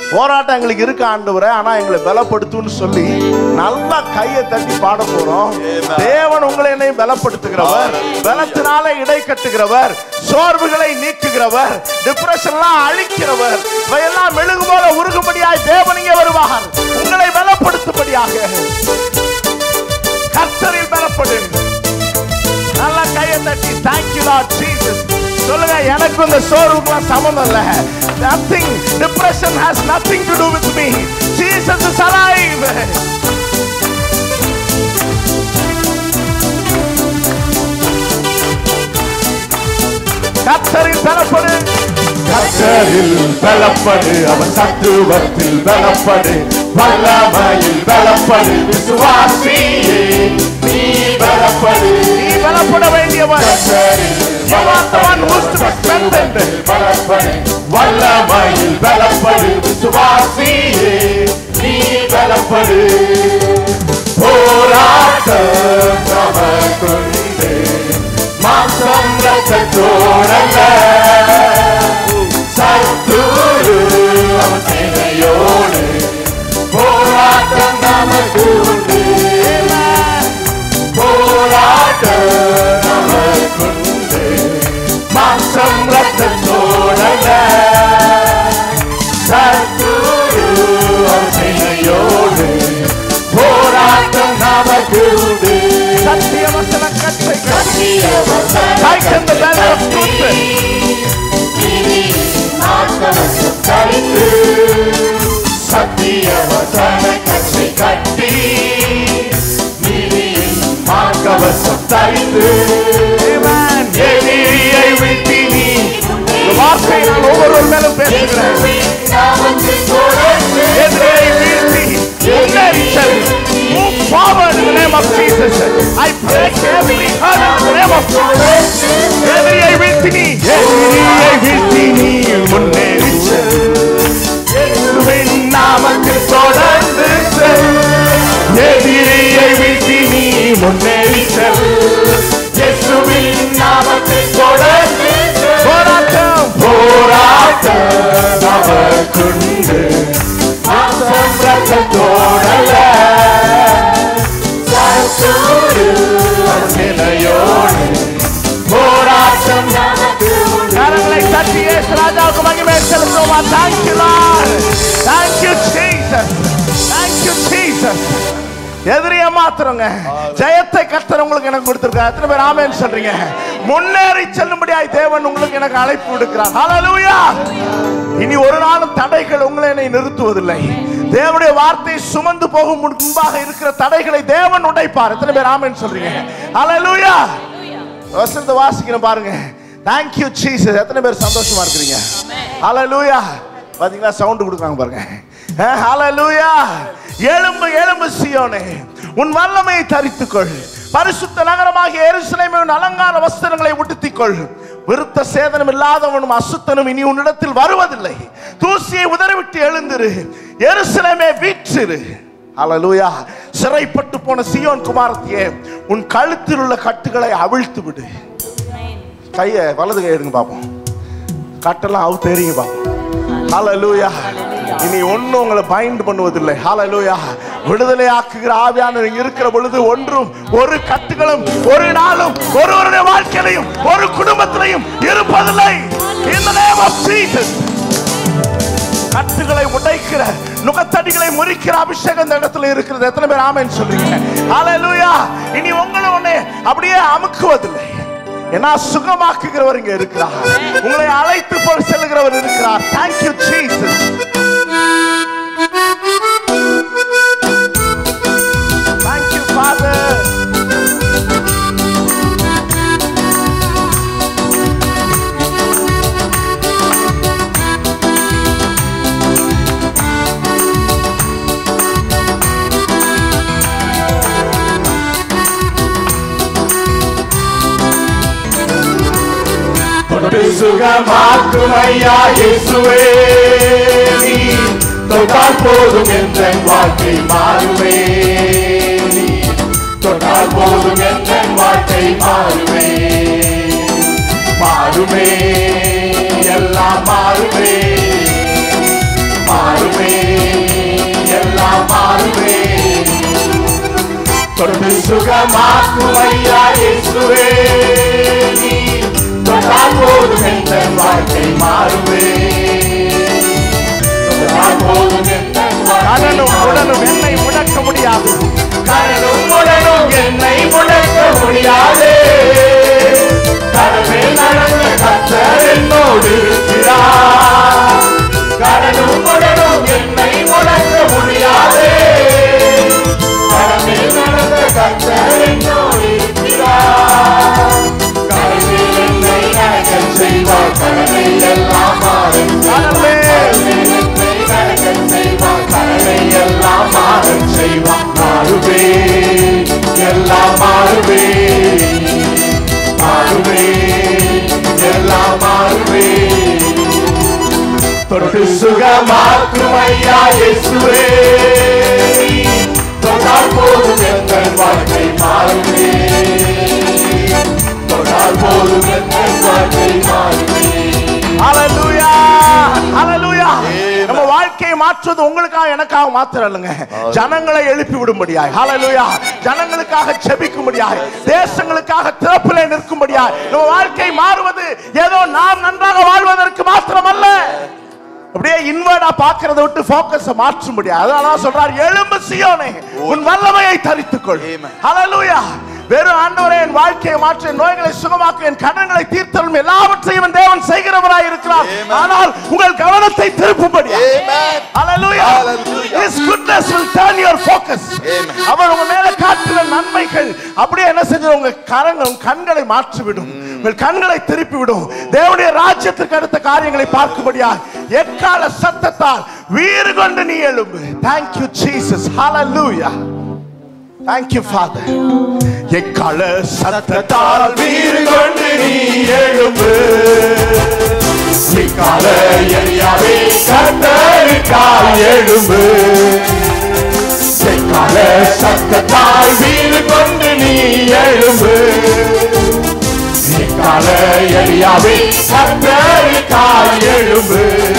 போராட்டம் எங்களுக்கு இருக்கு ஆண்டவரே ஆனா எங்களை பலப்படுத்தும்னு சொல்லி நல்லா கையை தட்டி பாட போறோம் தேவன் உங்களை என்னை பலப்படுத்துகிறவர் பலத்தினால இடை கட்டுகிறவர் சோர்வுகளை நீக்குகிறவர் டிப்ரெஷன்லாம் அழிக்கிறவர் இவையெல்லாம் மெழுகு போல உருகும்படியாய் தேவன் இங்கே வருவார் உங்களை பலப்படுத்தும்படியாக கர்த்தரில் பலப்படு நல்லா கையை தட்டி தேங்க்யூ லார்ட் ஜீசஸ் சொல்லுங்க எனக்கு இந்த சோர்வுக்குலாம் சம்மந்தம் இல்ல nothing depression has nothing to do with me jesus is alive கர்த்தரில் பலப்படு கர்த்தரில் பலப்படு அவன் சத்துவத்தில் பலப்படு வல்லமையில் பலப்படு விசுவாசியே நீ பலப்படு நீ பலப்பட வேண்டியவன் கர்த்தரில் You are the one who is to be strengthened. பலப்படு வல்லமையில் பலப்படு விசுவாசியே நீ பலப்படு போராட்டம் நமக்குண்டு மாம்சம் ரத்தத்தோடல்ல சத்துரு அவன் சேனையோடு போராட்டம் நமக்கு உண்டு போராட்டம் நமக்குண்டு மாம்சம் ரத்தத்தோடல்ல சத்துரு அவன் சேனையோடு போராட்டம் நமக்கு உண்டு சத்திய வசன கற்றை Tighten the banner of truth. சத்திய வசன கட்சி கட்டி நீதியின் மார்க்கவசம் தரித்து Amen. எதிரியை வீழ்த்தி நீ இந்த வார்த்தை நான் ஒவ்வொருவர் மேலும் பேசுகிறேன் எதிரியை வீழ்த்தி முன்னேறிச்சல் move forward in the name of Jesus I break every hurt in the name of Jesus எதிரியை வீழ்த்தி நீ எதிரியை வீழ்த்தி நீ முன்னேறிச்சல் இயேசுவின் நாமத்தில் தொடர்ந்து செல் எதிரியை வீழ்த்தி நீ முன்னேறி செல் இயேசுவின் நாமத்தில் தொடர்ந்து செல் போராட்டம் போராட்டம் நமக்குண்டு மாசம் ரத்தத்தோடல்ல சத்துரு நிலையோடு போராட்டம் நமக்கு உண்டு கரங்களை தட்டி இயேசு ராஜாவுக்கு மகிமை செலுத்துவோமா thank you Lord thank you Jesus thank you Jesus எதிரிய மாத்திரங்க ஜெயத்தை கர்த்தர் உங்களுக்கு எனக்கு கொடுத்திருக்கார் எத்தனை பேர் ஆமென்னு சொல்றீங்க முன்னேறி செல்லும்படியாய் தேவன் உங்களுக்கு எனக்கு அழைப்பு விடுக்கிறார் ஹalleluya இனி ஒரு நாளும் தடைகள் உங்களை என்னை நிறுத்துவதில்லை தேவனுடைய வார்த்தை சுமந்து போகும் முன்பாக இருக்கிற தடைகளை தேவன் உடைப்பார் எத்தனை பேர் ஆமென்னு சொல்றீங்க ஹalleluya வசனத்தை வாசிக்கணும் பாருங்க தேங்க் யூ ஜீசஸ் எத்தனை பேர் சந்தோஷமா இருக்கிறீங்க ஹalleluya பாத்தீங்களா சவுண்ட் கொடுக்குறாங்க பாருங்க ஹalleluya எழும்பு எழும்பு சியோனே உன் வல்லமையை தரித்துக்கொள் பரிசுத்த நகரமாகிய எருசலேமே உன் அலங்கார வஸ்திரங்களை உடுத்திக்கொள் விருத்த சேதனம் இல்லாதவனும் அசுத்தனும் இனி உன்னிடத்தில் வருவதில்லை தூசியை உதறிவிட்டு எழுந்திரு எருசலேமே வீற்றிரு ஹalleluya சிறைப்பட்டு போன சியோன் குமாரத்தியே உன் கழுத்தில் உள்ள கட்டுகளை அவிழ்த்து விடு கையை வலது கை எடுங்க பாப்போம் கட்டெல்லாம் அவுத்து எறிங்க பாப்போம் ஹalleluya இனி ஒண்ணும் உங்களை பைண்ட் பண்ணுவதில்லை ஹalleluya விடுதலை ஆக்குகிற ஆவியான நீங்க இருக்கிற பொழுது ஒன்றும் ஒரு கட்டுகளும் ஒரு நாளும் ஒருவருடைய வாழ்க்கையிலையும் ஒரு குடும்பத்திலையும் இருப்பதில்லை in the name of Jesus கட்டுகளை உடைக்கிற நுகத்தடிகளை முறிக்கிற அபிஷேகம் இந்த இடத்துல இருக்கிறது எத்தனை பேர் ஆமென்னு சொல்றீங்க ஹalleluya இனி உங்களை ஒண்ணே அப்படியே அமுக்குவதில்லை ஏன்னா சுகமாக்குகிறவர் இங்க இருக்கிறார் உங்களை அழைத்து போய் செல்கிறவர் இருக்கிறார் thank you jesus thank you father தொட்டு சுகமாக்கும் ஐயா இயேசுவே நீ தொட்டால் போதும் என்ற வாழ்க்கை மாறுவே நீ தொட்டால் போதும் என்ற வாழ்க்கை மாறுவே மாறுமே எல்லாம் மாறுமே மாறுமே மாறுமே எல்லாம் மாறுமே தொட்டு சுகமாக்கும் ஐயா இயேசுவே நீ தொட்டால் போதும் என்ற வாழ்க்கை மாறுமே தொட்டால் போதும் என்ற கடனும் உடனும் என்னை முடக்க முடியாது கடனும் உடனும் என்னை முடக்க முடியாது கடமே நடந்த கத்தர் என்னோடு இருக்கிறார் கடனும் உடனும் என்னை முடக்க முடியாது கடமே நடந்த கத்தர் என்னோடு இருக்கிறார் கடமே என்னை நடக்க செய்வார் கடமை எல்லாம் மாறும் கடவுளே. என்னை நடக்க செய்வார் கடமை எல்லாம் மாறும் செய்வார் மாறுவே எல்லாம் மாறுவே மாறுவே எல்லாம் மாறுவே தொட்டு சுகமாக்கும் ஐயா இயேசுவே தொட்டால் போதும் எங்கள் வாழ்க்கை மாறுமே தொட்டால் போதும் எங்கள் வாழ்க்கை மாறுமே ஹalleluya ஹalleluya நம்ம வாழ்க்கையை மாற்றுவது உங்களுக்காக எனக்காக மாத்திரம் இல்லைங்க ஜனங்களை எழுப்பி விடும்படியாய் ஹalleluya ஜனங்களுக்காக ஜெபிக்கும்படியாய் தேசங்களுக்காக திறப்பிலே நிற்கும்படியாய் நம்ம வாழ்க்கை மாறுவது ஏதோ நாம் நன்றாக வாழ்வதற்கு மாத்திரமல்ல அப்படியே இன்வர்டா பாக்குறத விட்டு போக்கஸ மாற்ற முடியாது அதனால தான் சொல்றார் எழும்பு சியோனே உன் வல்லமையை தரித்துக்கொள் ஹalleluya வெறும் ஆண்டவரே என் வாழ்க்கையை மாற்ற என் நோய்களை சுகமாக்க என் கடன்களை தீர்த்தலும் எல்லாவற்றையும் என் தேவன் செய்கிறவராய் இருக்கிறார் ஆனால் உங்கள் கவனத்தை திருப்பும்படி ஹalleluya his goodness will turn your focus அவர் உங்க மேல காட்டுற நன்மைகள் அப்படியே என்ன செஞ்சு உங்க கரங்கள் உங்க கண்களை மாற்றிவிடும் உங்கள் கண்களை திருப்பி விடும் தேவனுடைய ராஜ்யத்துக்கு அடுத்த காரியங்களை பார்க்கும்படியா எக்கால சத்தத்தால் வீறு கொண்டு நீ எழும்பு thank you jesus hallelujah thank you father எக்கால சத்தத்தால் வீறு கொண்டு நீ எழும்பு சிக்கால எரியாவே கத்தருக்கால் எழும்பு சிக்கால சத்தத்தால் வீறு கொண்டு நீ எழும்பு சிக்கால எரியாவே கத்தருக்கால் எழும்பு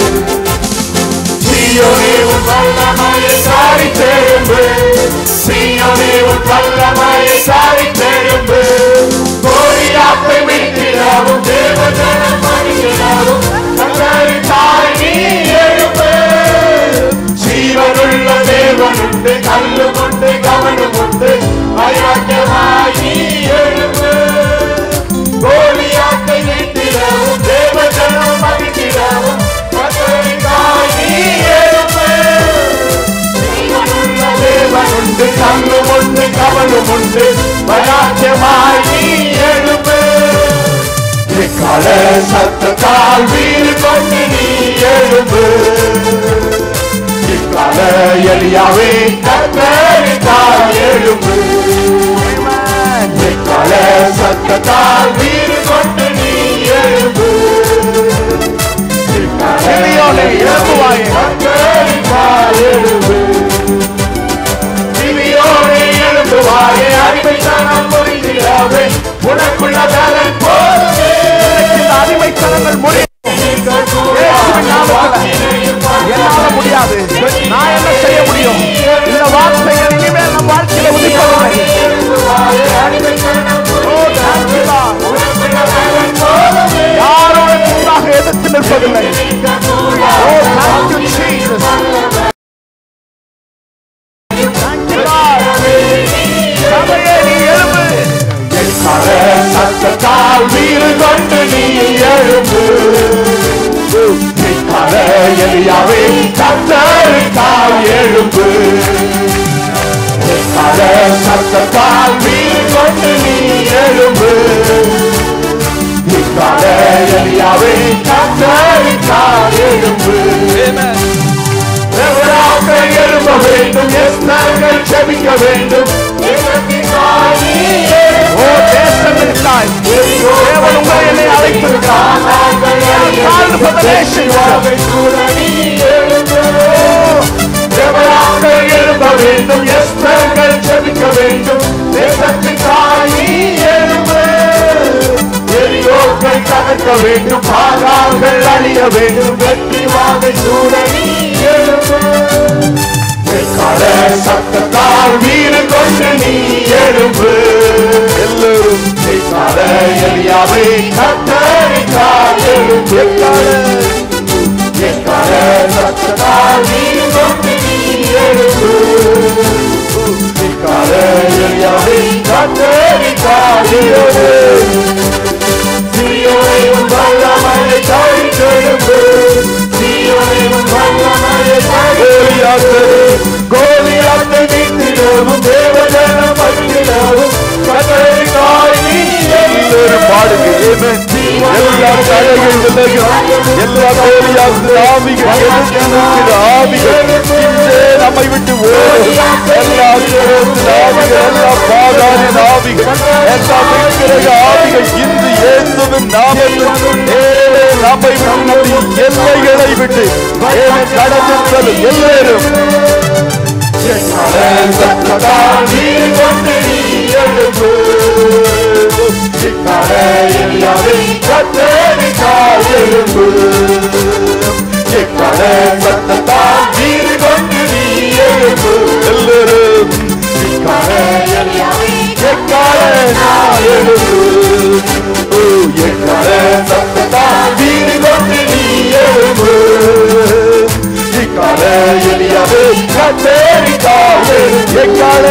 சீயோனே உன் வல்லமையை சாரி திரும்பு சீயோனே உன் வல்லமையை சாரி திரும்பு கோரியாத்தை விட்டிடவும் தேவஜனம் மணியிடவும் கத்தருக்காய் நீ எழும்பு ஜீவனுள்ள தேவனுண்டு கல்லு உண்டு கவனம் உண்டு வைராக்கியமாய் நீ எழும்பு கோலியாத்தை வீட்டிடவும் தேவஜனம் மகிழ்ச்சிடவும் கத்தருக்காய் நீ எழும்பு ஜீவனுள்ள தேவனுண்டு கல்லு உண்டு கவனம் உண்டு வைராக்கியமாய் நீ எழும்பு இக்கால சத்தத்தால் வீடு கொண்டு நீ எழும்பு இக்கால எளியாவே கத்தரித்தால் எழும்பு இக்கால சத்தத்தால் வீடு கொண்டு நீ எழும்பு இக்கால சிறியோனே, எழும்புவாயே. கத்தரித்தால் எழும்பு திவியோனே எழும்புவாயே அடிமைத்தனம் புரிந்திடாவே உனக்குள்ள பலன் போதுமே இந்த அடிமைத்தனங்கள் முடியும் இயேசுவின் நாமத்திலே. என்னால முடியாது நான் என்ன செய்ய முடியும் இந்த வார்த்தைகள் இனிமேல் நம் வாழ்க்கையில உதிப்பதில்லை ஓ, thank you, Lord. யாரும் எனக்கு முன்பாக எதிர்த்து நிற்பதில்லை ஓ thank you, Jesus. Thank you, Lord. சபையே, நீ எழும்பு எக்கால சத்தத்தால் வீறு கொண்டு நீ எழும்பு எக்கால எலியாவே கத்தருக்கால் எழும்பு எக்கால சத்தத்தால் வீறு கொண்டு நீ எழும்பு எக்கால எலியாவே கத்தருக்கால் எழும்பு எவராக எழும்ப வேண்டும் எஸ்தர்கள் செபிக்க வேண்டும் தேவத்திற்காய் நீ ஓ தேசங்களுக்காய் தேவன் உங்களை என்னை அழைத்திருக்கிறார் called for the nations. தேவராக எழும்ப வேண்டும் எஸ்தர்கள் செபிக்க வேண்டும் தேசத்திற்காய் நீ எழும்பு எரியோர்கள் தகர்க்க வேண்டும் பாகார்கள் அழிய வேண்டும் வெற்றி வாதை சூட நீ எழும்பு எக்கால சத்தத்தால் வீடு கொண்டு நீ எழும்பு எல்லோரும் எக்கால எலியாவை கத்தரிக்கால் எழும்பு எக்கால எக்கால சத்தத்தால் வீடு கொண்டு நீ எழும்பு எக்கால எலியாவை கத்தரிக்கால் எழும்பு சீயோனையும் வல்லமையை தாழ்த்தெழும்பு சீயோனையும் வல்லமையை கோலியாத்து கோலியாத்து நீத்திடவும் தேவஜனம் மகிழவும் கத்தரிக்காய் நீ எல்லாரும் பாடுங்க Amen. எல்லா தடைகள் விலகும் எல்லா கோலியாத்து ஆவிகள் எதிர்த்து நிற்கிற ஆவிகள் இன்றே நம்மை விட்டு ஓடும் எல்லா அக்கிரமத்தின் ஆவிகள் எல்லா பாதாரின் ஆவிகள் எல்லா விக்கிரக ஆவிகள் இன்று இயேசுவின் நாமத்தில் ஏழே நம்மை விட்டு நம்முடைய எல்லைகளை விட்டு ஏழை கடந்து செல்லும் எல்லாரும் சத்தத்தால் நீர் கொண்டு நீ எழும்பு சிக்கார எலியாவை கத்தரிக்காய் எழும்பு சிக்கார சத்தத்தால் நீர் கொண்டு நீ எழும்பு எல்லாரும் சிக்கார எலியாவை எக்கார நான் எழும்பு ஓ எக்கார சத்தத்தால் நீர் கொண்டு நீ எழும்பு சிக்கார எலியாவை கத்தரிக்காய் எழும்பு எக்கால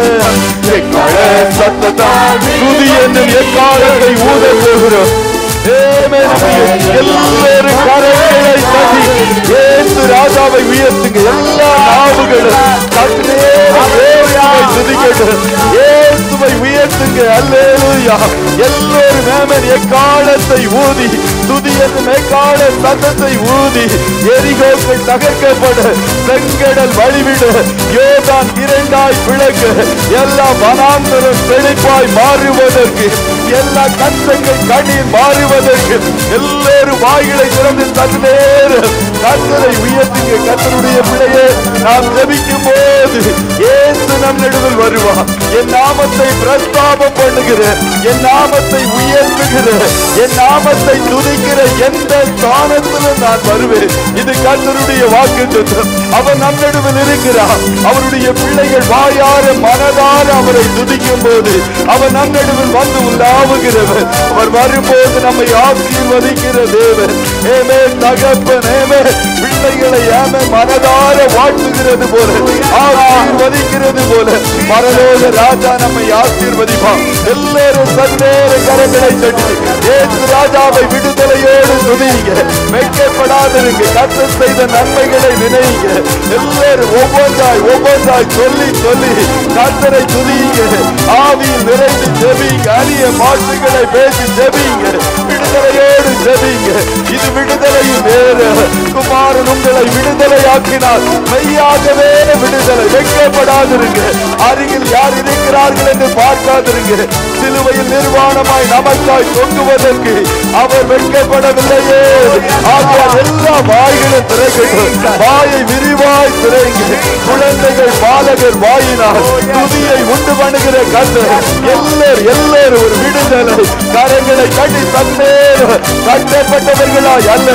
எக்கார சத்தத்தால் துதி என்னும் எக்காலத்தை ஊத போகிறோம் ஆமென். எல்லாரும் கரங்களை தட்டி இயேசு ராஜாவை உயர்த்துங்க எல்லா நாவுகளும் சற்று நேரம் தேவனை துதிக்கட்டும் இயேசுவை உயர்த்துங்க அல்லேலூயா எல்லோரும் ஆமென் எக்காலத்தை ஊதி துதி என்னும் எக்கால சத்தத்தை ஊதி எரிகோக்கள் தகர்க்கப்பட செங்கடல் வழிவிட யோதான் இரண்டாய் பிளக்க எல்லா வனாந்தரம் செழிப்பாய் மாறுவதற்கு எல்லா கஷ்டங்கள் கண்ணீர் மாறுவதற்கு எல்லோரும் வாய்களை திறந்து சற்று நேரம் கத்தரை உயர்த்துங்க கத்தருடைய பிள்ளையே நாம் ஜெபிக்கும் போது ஏசு நம் நடுவில் வருவார் என் நாமத்தை பிரஸ்தாபம் பண்ணுகிற என் நாமத்தை உயர்த்துகிற என் நாமத்தை துதிக்கிற எந்த ஸ்தானத்திலும் நான் வருவேன் இது கத்தருடைய வாக்கு அவர் நம் நடுவில் இருக்கிறார் அவருடைய பிள்ளைகள் வாயார மனதார அவரை துதிக்கும் போது அவர் நம் நடுவில் வந்து உலாவுகிறவர் அவர் வரும்போது நம்மை ஆசீர்வதிக்கிற தேவன் ஏமே தகப்பன் ஏமே பிள்ளைகளை ஏமே மனதார வாழ்த்துகிறது போல ஆசீர்வதிக்கிறது போல பரலோக ராஜா நம்மை ஆசீர்வதிப்பான் எல்லாரும் சந்தேர கரங்களை தட்டி ஏசு ராஜாவை விடுதலையோடு துதிங்க வெட்கப்படாதிருங்க கத்தர் செய்த நன்மைகளை நினைங்க எல்லாரும் ஒவ்வொன்றாய் ஒவ்வொன்றாய் சொல்லி சொல்லி கத்தரை துதிங்க ஆவியில் நிறைந்து ஜெபிங்க அரிய மாற்றுகளை பேசி ஜெபிங்க விடுதலையோடு ஜெபிங்க இது விடுதலையும் வேறு குமாரன் உங்களை விடுதலையாக்கினார் மெய்யாகவே விடுதலை வெட்கப்படாதிருங்க அருகில் யார் இருக்கிறார்கள் என்று பார்க்காதிருங்க சிலுவையில் நிர்வாணமாய் நமக்காய் தொங்குவதற்கு அவர் வெட்கப்படவில்லையே ஆகையால் எல்லா வாய்களும் திறக்கட்டும் வாயை விரிவாய் திறங்க குழந்தைகள் பாலகர் வாயினால் துதியை உண்டு பண்ணுகிற கத்தர் எல்லார் எல்லாரும் ஒரு விடுதலை கரங்களை கட்டி தன்னேர் கட்டப்பட்டவர்களாய் அல்ல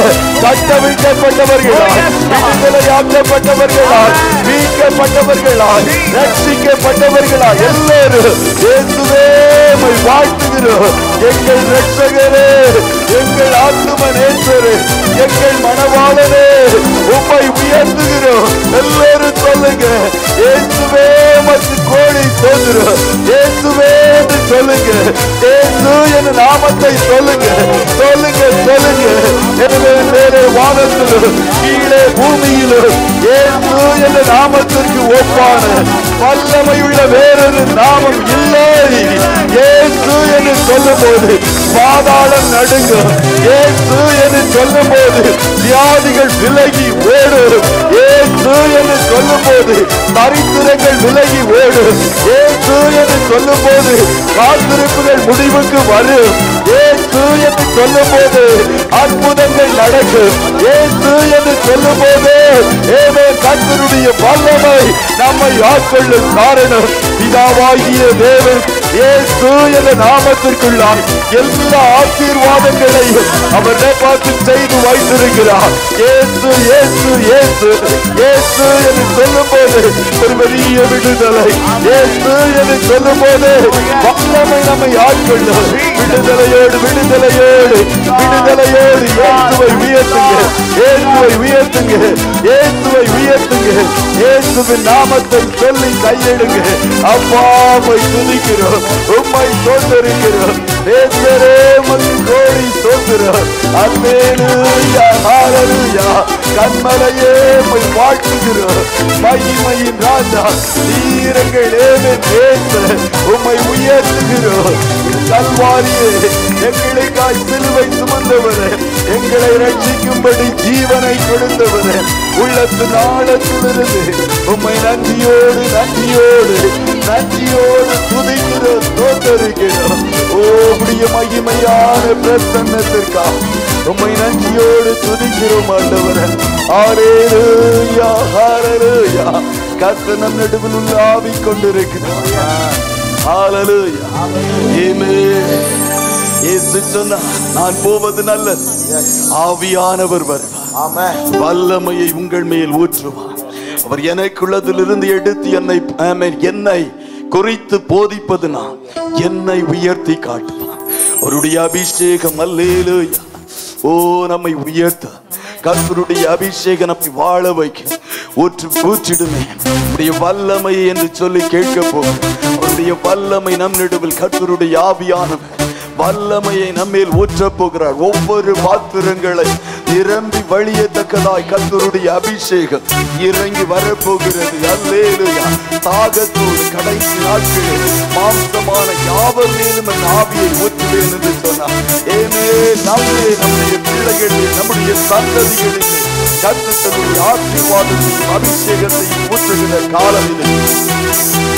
கட்டவிழ்க்கப்பட்டவர்களாய் விடுதலையாக்கப்பட்டவர்களாய் மீட்கப்பட்டவர்களாய் ரட்சிக்கப்பட்டவர்களாய் எல்லாரும் இயேசுவே உம்மை வாழ்த்துகிறோம் எங்கள் ரட்சகரே எங்கள் ஆத்தும நேசரே எங்கள் மனவாளனே உம்மை உயர்த்துகிறோம் எல்லாரும் சொல்லுங்க இயேசுவே மத்து கோழி தோன்றுகிறோம் இயேசுவே என்று சொல்லுங்க இயேசு என் நாமத்தை சொல்லுங்க சொல்லுங்க சொல்லுங்க எனவே மேலே வானத்திலும் கீழே பூமியிலும் இயேசு என்ற நாமத்திற்கு ஒப்பான வல்லமை உள்ள வேறொரு நாமம் இல்லை இயேசு என்று சொல்லும் போது பாதாளம் நடுங்கும் இயேசு என்று சொல்லும் போது வியாதிகள் விலகி ஓடும் இயேசு என்று சொல்லும் போது தரித்திரங்கள் விலகி ஓடும் இயேசு என்று சொல்லும் போது காத்திருப்புகள் முடிவுக்கு வரும் இயேசு என்று சொல்லும் போது அற்புதங்கள் நடக்கும் இயேசு என்று சொல்லும் போது ஏதோ கத்தருடைய வல்லமை நம்மை ஆட்கொள்ளும் காரணம் பிதாவாகிய தேவன் இயேசு என்ற நாமத்திற்குள்ளார் எல்லா ஆசீர்வாதங்களையும் அவர் பார்த்து செய்து வைத்திருக்கிறார் இயேசு இயேசு இயேசு இயேசு என்று சொல்லும் போது ஒரு பெரிய விடுதலை இயேசு என்று சொல்லும் போது வல்லமை நம்மை ஆட்கொள்ளும் விடுதலையோடு விடுதலையோடு விடுதலையோடு இயேசுவை உயர்த்துங்க இயேசுவை உயர்த்துங்க இயேசுவை உயர்த்துங்க இயேசுவின் நாமத்தை சொல்லி கையெடுங்க அப்பாவை துதிக்கிறோம் உம்மை தோன்றிருக்கிறோம் நேசரே மக்கு கோடி தோன்றுகிறோம் அல்லேலூயா ஹalleluya கண்மலையே உம்மை வாழ்த்துகிறோம் மகிமையின் ராஜா நீரங்கள் ஏமே நேச உம்மை உயர்த்துகிறோம் கல்வாரியே எங்களுக்காய் சிலுவை சுமந்தவரே எங்களை ரட்சிக்கும்படி ஜீவனை கொடுத்தவரே உள்ளத்து நாளத்திலிருந்து உம்மை நன்றியோடு நன்றியோடு நன்றியோடு துதிக்கிறோம் தோத்தருக்கிறோம் ஓ உடைய மகிமையான பிரசன்னத்திற்காக உம்மை நன்றியோடு துதிக்கிறோம் ஆண்டவரே ஹalleluya ஹalleluya கர்த்தர் நம் நடுவில் உலாவிக் கொண்டிருக்கிறார் ஹalleluya ஆமென் இயேசு சொன்னார் நான் போவது நல்லது ஆவியானவர் வருவார் ஆமென் வல்லமையை உங்கள் மேல் ஊற்றுவார் அவர் எனக்குள்ளதிலிருந்து எடுத்து என்னை ஆமென், என்னை குறித்து போதிப்பது நான் என்னை உயர்த்தி காட்டுவார் அவருடைய அபிஷேகம் அல்லேலூயா ஓ நம்மை உயர்த்த கர்த்தருடைய அபிஷேகம் நம்மை வாழ வைக்க ஊற்று ஊற்றிடுமே உடைய வல்லமை என்று சொல்லி கேட்க போகும் அவருடைய வல்லமை நம் நடுவில் கர்த்தருடைய ஆவியானவர் வல்லமையை நம்மேல் ஊற்றப் போகிறார் ஒவ்வொரு பாத்திரங்களை நிரம்பி வழியத்தக்கதாய் கர்த்தருடைய அபிஷேகம் இறங்கி வரப்போகிறது அல்லேலுயா தாகத்தோடு கடைசி நாட்களில் மாம்சமான யாவர் மேலும் என் ஆவியை ஊற்றுவேன் என்று சொன்னார் ஏமே நம்மே நம்முடைய பிள்ளைகளில் நம்முடைய சந்ததிகளில் கர்த்தருடைய ஆசீர்வாதத்தையும் அபிஷேகத்தையும் ஊற்றுகிற காலம் இது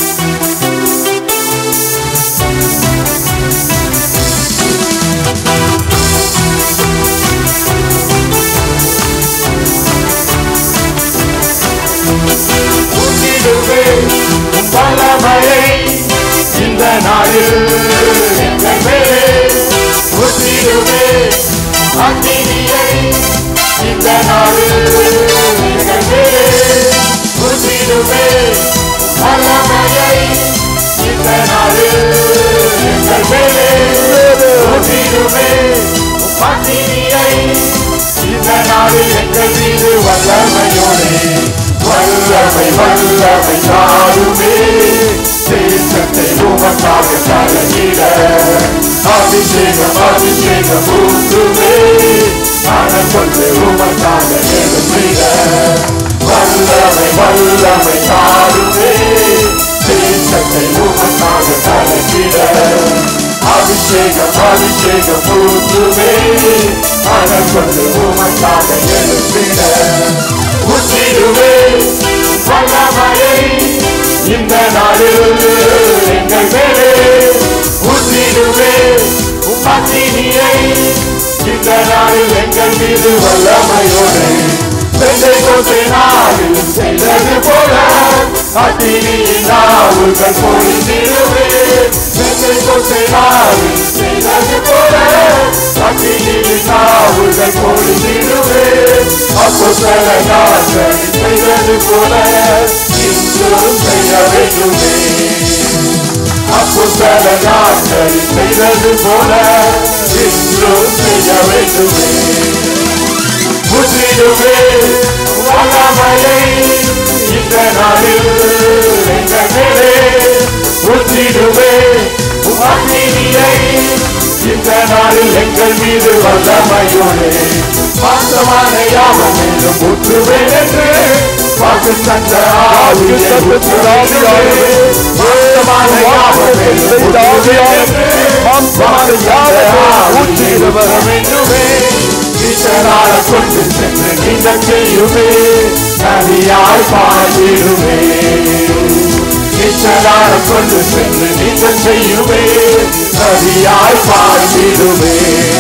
ஊற்றிடுவே உம் வல்லமையை இந்த நாளில் எங்கள் மேலே ஊற்றிடுவே அக்கினியை இந்த நாளில் எங்கள் மேலே ஊற்றிடுவே உம் வல்லமையை இந்த நாளில் எங்கள் மேலே ஊற்றிடுவே உம் அக்கினியை இந்த நாளில் எங்கள் மீது வல்லமையோடு வல்லமை வல்லமை தாருமே தேசத்தை உமக்காக தலையிட அபிஷேகம் அபிஷேகம் ஊற்றுமே மனம் கொண்டு உமக்காக எழுப்பிட வல்லமை வல்லமை தாருமே தேசத்தை உமக்காக தலையிட அபிஷேகம் அபிஷேகம் ஊற்றுமே மனம் கொண்டு உமக்காக எழுப்பிட ஊற்றிடுவே வல்லமையை இந்த நாளில் எங்கள் மேலே ஊற்றிடுவே உமாசினியை இந்த நாளில் எங்கள் மீது வல்லமையோடு பெண்ணை கொண்டு நாளில் செய்தது போல அத்தினியின் நாவுகள் பொழிந்திடுவே பெண்ணை கொண்டு நாளில் செய்தது போல அத்தினியின் நாவுகள் பொழிந்திடுவே அப்போ சில நாட்கள் செய்தது போல இன்றும் செய்ய வேண்டுமே அப்போ சில நாட்கள் செய்தது போல இன்றும் செய்ய வேண்டுமே முற்றிடுமே வல்லமையை இந்த நாளில் எங்கள் மேலே ஊற்றிடுவே அக்னியை இந்த நாளில் எங்கள் மீது வல்லமையோடு மாசமான யாவம் என்றும் ஊற்றுவேன் என்று வாக்கு தந்த ஆவியை ஊற்றுவேன். மாசமான யாவம் என்றும் ஊற்றுவேன் என்று மாம்சமான யாவரும் ஊற்றுகிறவர். வேண்டுமே ஈஸ்வரால கொண்டு சென்று நீங்க செய்யுமே நதியாய் பாய்ந்திடுமே ஈஸ்வரால கொண்டு சென்று நீங்க செய்யுமே நதியாய் பாய்ந்திடுமே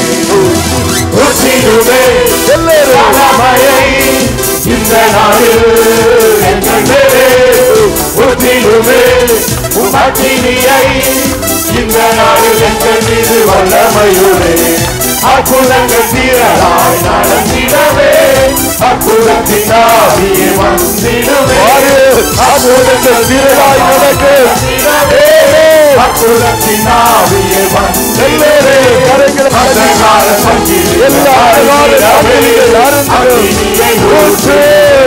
ஊற்றிடுமே வல்லமையை இந்த நாளில் எங்கள் மேலே ஊற்றிடுமே உமக்கினியை இந்த நாளில் எங்கள் மீது வல்லமையுடே அற்புதங்கள் தீரலாய் நடந்திடவே அற்புதத்தின் ஆவியை வந்திடுவே அற்புதங்கள் வீரராய் நடக்க அற்புதத்தின் ஆவியை வந்திடவே கரங்களை அந்தகார சங்கிலி எல்லா அழகான சங்கிலிகள் அறுந்து ஊற்று.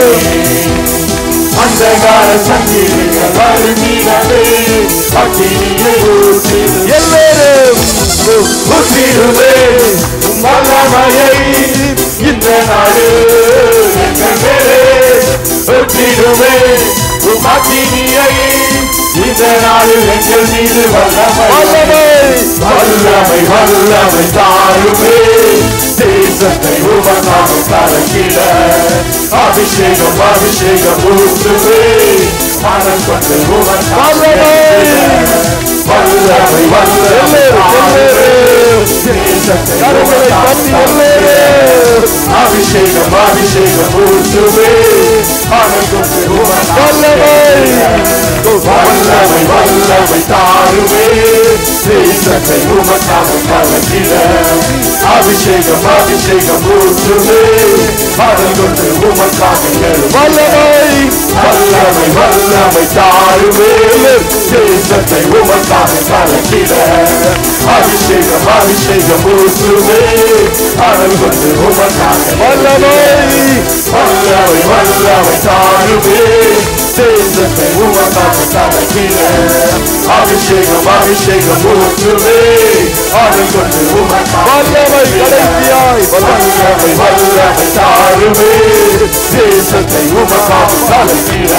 அந்தகார சங்கிலிகள் வருகிறதே அக்கினியை ஊற்றிடு எல்லாரும் ஊற்றிடுவே உம் வல்லமையை இந்த நாடு எங்கள் மேலே ஊற்றிடுவே உம் அக்கினியை இந்த நாளில் எங்கள் மீது வல்லமை வல்லமை வல்லமை வல்லமை தாருமே தேசத்தை உமக்காக கலக்கிட அபிஷேகம் அபிஷேகம் ஊற்றுவே மனம் கொண்டு உமக்காக வல்லமை வல்லமை தாருமே தேசத்தை கரங்களை தட்டி எல்லாரும் அபிஷேகம் அபிஷேகம் ஊற்றுவே மனம் கொண்டு வல்லமை வல்லமை வல்லமை தாருவே தேசத்தை உமக்காக கலக்கிட அபிஷேகம் அபிஷேகம் ஊற்றுவே அதை கொண்டு உமக்காக எழும் வல்லமை வல்லமை வல்லமை தாருவே தேசத்தை உமக்காக கலக்கிட அபிஷேகம் அபிஷேகம் ஊற்றுவே அதை கொண்டு உமக்காக வல்லமை வல்லமை வல்லமை தாருவே தேசத்தை உமக்காக கலக்கிட அபிஷேகம் அபிஷேகம் ஊற்றுவே அதை கொண்டு உமக்காக வல்லமை கடைசியாய் வல்லமை வல்லமை வல்லமை தாருவே தேசத்தை உமக்காக கலக்கிட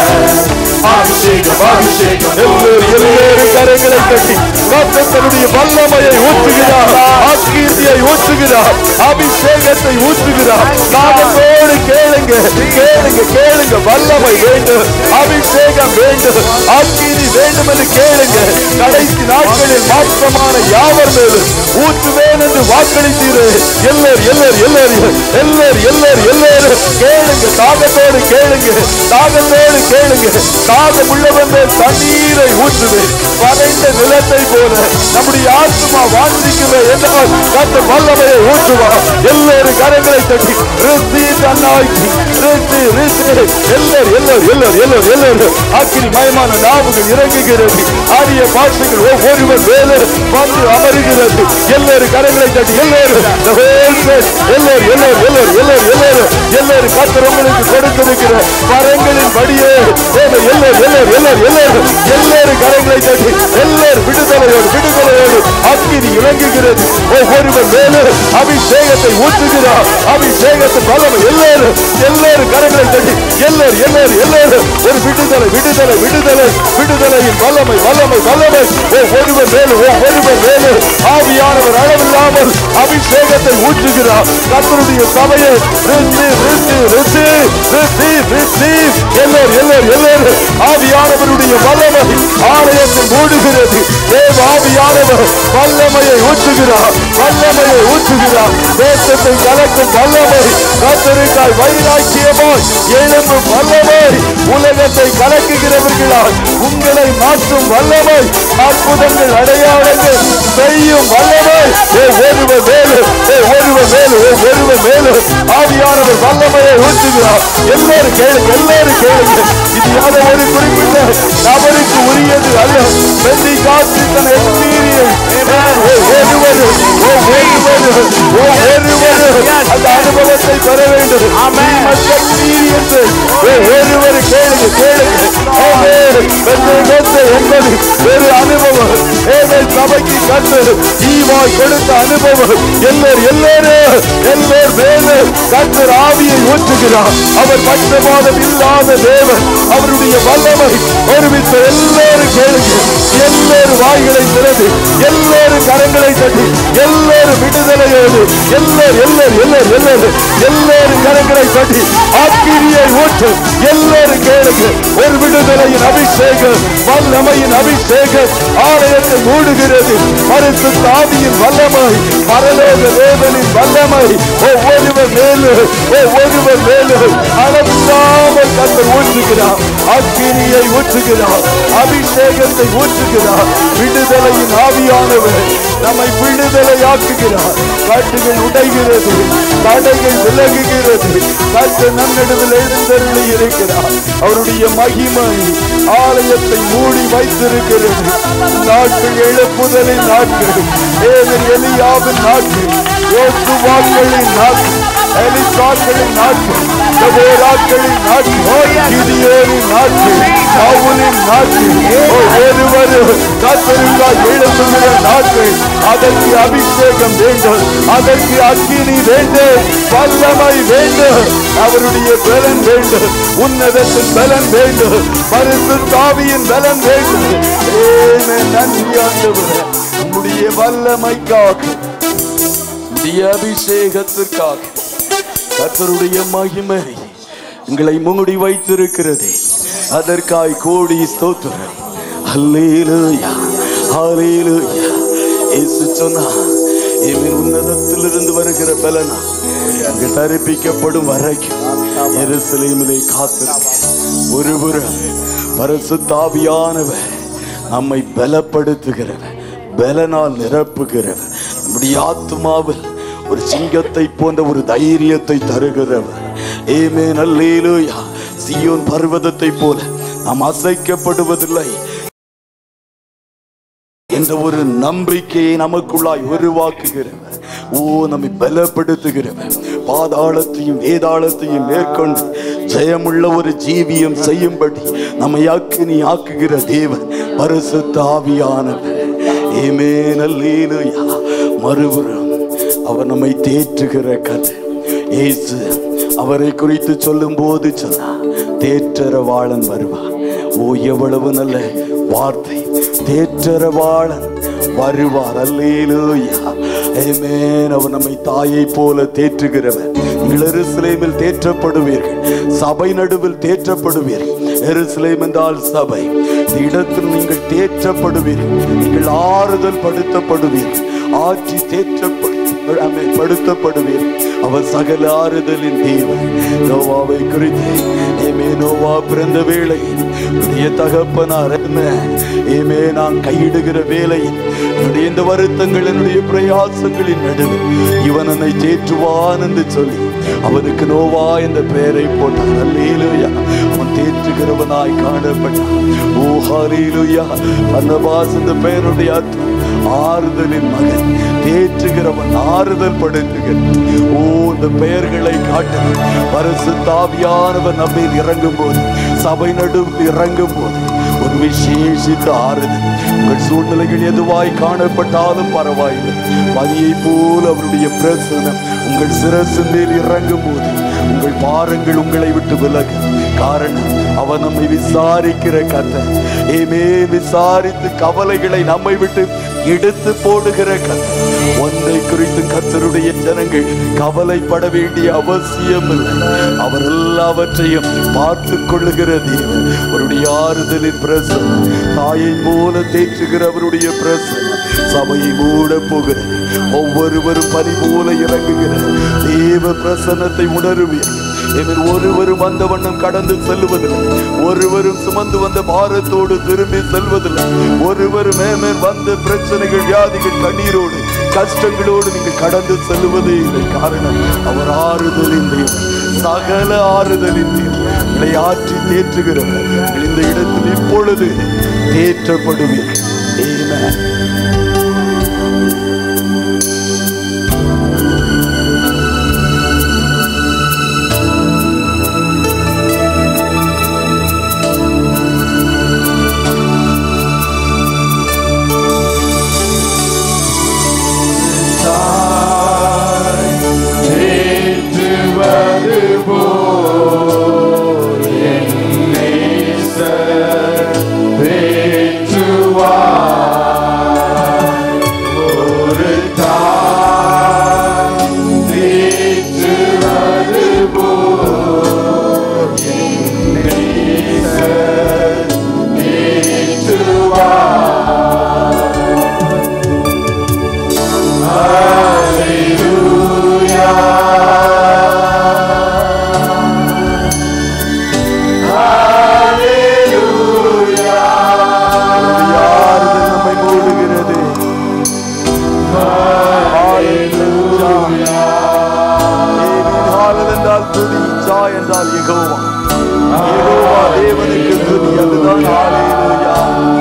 அபிஷேகம் அபிஷேகம் எல்லோரும் எல்லோரும் கரங்களை தட்டி கர்த்தர் தன்னுடைய வல்லமையை ஊற்றுகிறார் ஆக்கீர்த்தியை ஊற்றுகிறார் அபிஷேகத்தை ஊற்றுகிறார் நாமத்தோடு கேளுங்க கேளுங்க கேளுங்க வல்லமை வேண்டும் அபிஷேகம் வேண்டும் ஆக்கீரி வேண்டும் என்று கேளுங்க கடைசி நாட்களில் மாற்றமான யாவர் மேலும் ஊற்றுவேன் என்று வாக்களித்தீரு எல்லோர் எல்லோர் எல்லோரும் எல்லோர் எல்லோர் எல்லோரும் கேளுங்க தாகத்தோடு கேளுங்க தாகத்தோடு கேளுங்க தாகம் உள்ளவன் மேல் தண்ணீரை ஊற்றுவேன் வரைந்த நிலத்தை போல நம்முடைய ஆத்மா வாஞ்சிக்குமே என்றால் கத்த வல்லமையை ஊற்றுவா எல்லோரும் கரங்களை தட்டி ரிசி தன்னாய்ச்சி ரிசி ரிசி எல்லோர் எல்லோர் எல்லோர் எல்லோர் எல்லோரும் அக்கினி மயமான நாவுகள் இறங்குகிறது ஆரிய பாஷைகள் ஒவ்வொருவர் மேலே வந்து அமருகிறது எல்லோரும் கரங்களை தட்டி எல்லோரும் the whole church, எல்லோரும் எல்லோரும் எல்லோரும் எல்லோரும் எல்லோரும் எல்லோரும் கத்தர் உங்களுக்கு கொடுத்திருக்கிற வரங்களின் படியே எல்லோரும் எல்லோரும் எல்லோரும் எல்லோரும் எல்லோரும் எல்லோரும் கரங்களை தட்டி எல்லோரும் விடுதலையோடு விடுதலையோடு அக்கினி இறங்குகிறது ஒவ்வொருவர் மேலே அபிஷேகத்தை ஊற்றுகிறார் அபிஷேகத்தின் வல்லமை எல்லோரும் எல்லோரும் கரங்களை தட்டி எல்லோரும் எல்லோரும் எல்லோரும் ஒரு விடுதலை விடுதலை விடுதலை விடுதலையின் வல்லமை வல்லமை வல்லமை ஒவ்வொருவர் மேலே ஒவ்வொருவர் மேலே ஆவியானவர் அளவில்லாமல் அபிஷேகத்தை ஊற்றுகிறார் கத்தருடைய சபையை ரிசி ரிசி ரிசி ரிசி ரிசி எல்லோரும் எல்லோரும் எல்லோரும் ஆவியானவருடைய வல்லமை ஆலயத்தை மூடுகிறது தேவ ஆவியானவர் வல்லமையை ஊற்றுகிறார் வல்லமையை ஊற்றுகிறார் தேசத்தை கலக்கும் வல்லமை கத்தருக்காய் வைராக்கியமாய் எழும்பும் வல்லமை உலகத்தை கலக்குகிறவர்களால் உங்களை மாற்றும் வல்லமை அற்புதங்கள் அடையாளங்கள் செய்யும் வல்லமை ஏ ஒருவர் மேலு ஏ ஒருவர் மேலு ஏ ஒருவர் மேலு ஆவியானவர் வல்லமையை ஊற்றுகிறார் எல்லாரும் கேளுங்க எல்லாரும் கேளுங்க இது யாரோ ஒரு குறிப்பிட்ட நபருக்கு உரியது அல்ல வெற்றி காற்று தன் எக்ஸ்பீரியன்ஸ் ஒருவர் ஒருவர் ஒருவர் அந்த அனுபவத்தை பெற வேண்டும் எக்ஸ்பீரியன்ஸ் ஒருவர் கேளுங்க கேளுங்க பெந்தைகோஸ்தே என்பது ஒரு அனுபவம் ஏழை சபைக்கு கண்டு ஈவாய் கொடுத்த அனுபவம் எல்லோர் எல்லோரும் எல்லோர் மேலே கத்தர் ஆவியை ஊற்றுகிறார் அவர் பட்சபாதம் இல்லாத தேவன் அவருடைய வல்லமை ஒருமித்த எல்லோரும் கேளுங்க எல்லோரும் வாய்களை திறந்து எல்லோரும் கரங்களை தட்டி எல்லோரும் விடுதலையோடு எல்லோர் எல்லோர் எல்லோர் எல்லோரும் எல்லோரும் கரங்களை தட்டி ஆக்கிரியை ஊற்று எல்லோரும் கேளுங்க ஒரு விடுதலையின் அபிஷேகம் வல்லமையின் அபிஷேகம் ஆலயத்தை மூடுகிறது மறு பரிசு தாவியின் வல்லமை பரலோக தேவனின் வல்லமை ஒவ்வொருவர் மேலும் ஒவ்வொருவர் மேலும் அளவில்லாமல் கத்தர் ஊற்றுகிறார் அக்கினியை ஊற்றுகிறார் அபிஷேகத்தை ஊற்றுகிறார் விடுதலையின் ஆவியானவர் நம்மை விடுதலையாக்குகிறார் காட்டுகள் உடைகிறது தடைகள் விலகுகிறது கத்த நன்னடுவில் எழுந்தருளி இருக்கிறார் அவருடைய மகிமை ஆலயத்தை மூடி வைத்திருக்கிறது நாட்கள் எழுப்புதலின் நாட்கள் ஏதர் எலியாவின் நாட்கள் யோசுவாக்களின் நாட்கள் எலிசாக்களின் நாட்கள் தபோராக்களின் நாட்கள் கிதியோனின் நாட்கள் சவுலின் நாட்கள் ஒருவர் கத்தருக்காய் எழுப்புகிற நாட்கள் அதற்கு அபிஷேகம் வேண்டும் அதற்கு அக்கினி வேண்டும் வல்லமை வேண்டும் அவருடைய பலன் வேண்டும் உன்னதத்தின் பலன் வேண்டும் பரிசு தாவியின் பலன் வேண்டும் ஏமே நன்றி ஆண்டவரே உம்முடைய வல்லமைக்காக உம்முடைய அபிஷேகத்திற்காக கர்த்தருடைய மகிமை உங்களை மூடி வைத்திருக்கிறதே அதற்காய் கோடி ஸ்தோத்திரம் அல்லேலூயா ஹalleluya இயேசு சொன்னா என் உன்னதத்திலிருந்து வருகிற பலனா இங்கு தரிப்பிக்கப்படும் வரைக்கும் எருசலேமிலே காத்திருக்க ஒருபுறம் பரிசுத்தாவியானவர் நம்மை பலப்படுத்துகிறவர் பலனால் நிரப்புகிறவர் நம்முடைய ஆத்மாவில் ஒரு சிங்கத்தை போன்ற ஒரு தைரியத்தை தருகிறவர் ஏமே நல்லேலூயா சியோன் பர்வதத்தை போல நாம் அசைக்கப்படுவதில்லை என்ற ஒரு நம்பிக்கையை நமக்குள்ளாய் உருவாக்குகிறவர் ஓ நம்மை பலப்படுத்துகிறவர் பாதாளத்தையும் வேதாளத்தையும் மேற்கொண்டு ஜெயமுள்ள ஒரு ஜீவியம் செய்யும்படி நம்மை அக்கினி ஆக்குகிற தேவன் பரிசுத்த ஆவியானவர் ஏமே நல்லேலூயா மறுபுறம் அவர் நம்மை தேற்றுகிற கதை இயேசு அவரை குறித்து சொல்லும் போது சொன்னா தேற்றரவாளன் வருவார் ஓ எவ்வளவு நல்ல வார்த்தை தேற்றரவாளன் வருவார் அல்லேலூயா ஆமென் அவர் நம்மை தாயை போல தேற்றுகிறவர் நீங்கள் எருசலேமில் தேற்றப்படுவீர்கள் சபை நடுவில் தேற்றப்படுவீர்கள் எருசலேம் என்றால் சபை இந்த இடத்தில் நீங்கள் தேற்றப்படுவீர்கள் நீங்கள் ஆறுதல் படுத்தப்படுவீர்கள் ஆட்சி தேற்றப்படு ஆமென், படுத்தப்படுவீர்கள் அவர் சகல ஆறுதலின் தேவன் நோவாவை குறித்து ஏமே நோவா பிறந்த வேளையில் உடைய தகப்பனார் என்ன ஏமே நான் கையிடுகிற வேளையில் என்னுடைய இந்த வருத்தங்கள் என்னுடைய பிரயாசங்களின் நடுவில் இவன் என்னை தேற்றுவான் என்று சொல்லி அவனுக்கு நோவா என்ற பெயரை போட்டான் அல்லேலூயா அவன் தேற்றுகிறவனாய் காணப்பட்டான் ஓ ஹalleluya அன்னபாஸ் இந்த பெயருடைய அர்த்தம் ஆறுதலின் மகன் தேற்றுகிறவன் ஆறுதல் படுத்துகிறவன் ஓ இந்த பெயர்களை காட்டு பரிசு தாவியானவன் நம்மில் இறங்கும் போது சபை நடுவில் இறங்கும் போது ஒரு விசேஷித்த ஆறுதல் உங்கள் சூழ்நிலைகள் எதுவாய் காணப்பட்டாலும் பரவாயில்லை பதியை போல அவருடைய பிரசனம் உங்கள் சிரசின் மேல் இறங்கும் போது உங்கள் பாரங்கள் உங்களை விட்டு விலகும் காரணம் அவன் நம்மை விசாரிக்கிற கத்தை ஏமே விசாரித்து கவலைகளை நம்மை விட்டு எடுத்து போடுகிற கத்தை ஒன்றை குறித்து கர்த்தருடைய ஜனங்கள் கவலைப்பட வேண்டிய அவசியம் இல்லை அவர் எல்லாவற்றையும் பார்த்து கொள்ளுகிற தேவன் அவருடைய ஆறுதலின் பிரசனம் தாயை போல தேற்றுகிற அவருடைய பிரசனம் சபையை மூட போகிறது ஒவ்வொருவரும் பனி போல இறங்குகிற தேவ பிரசன்னத்தை உணருவீர்கள் இவர் ஒருவரும் வந்த வண்ணம் கடந்து செல்வதில்லை ஒருவரும் சுமந்து வந்த பாரத்தோடு திரும்பி செல்வதில்லை ஒருவரும் மேமேல் வந்த பிரச்சனைகள் வியாதிகள் கண்ணீரோடு கஷ்டங்களோடு நீங்கள் கடந்து செல்வதே இல்லை காரணம் அவர் ஆறுதலின் தேவன் சகல ஆறுதலின் தேவன் உங்களை ஆற்றி தேற்றுகிறவர் நீங்கள் இந்த இடத்தில் இப்பொழுது தேற்றப்படுவீர்கள் Amen. தேற்றுவது போல் என் நேசர் தேற்றுவார். அதுதான் யெகோவா யெகோவா தேவனுக்கு துதி அதுதான் ஹalleluya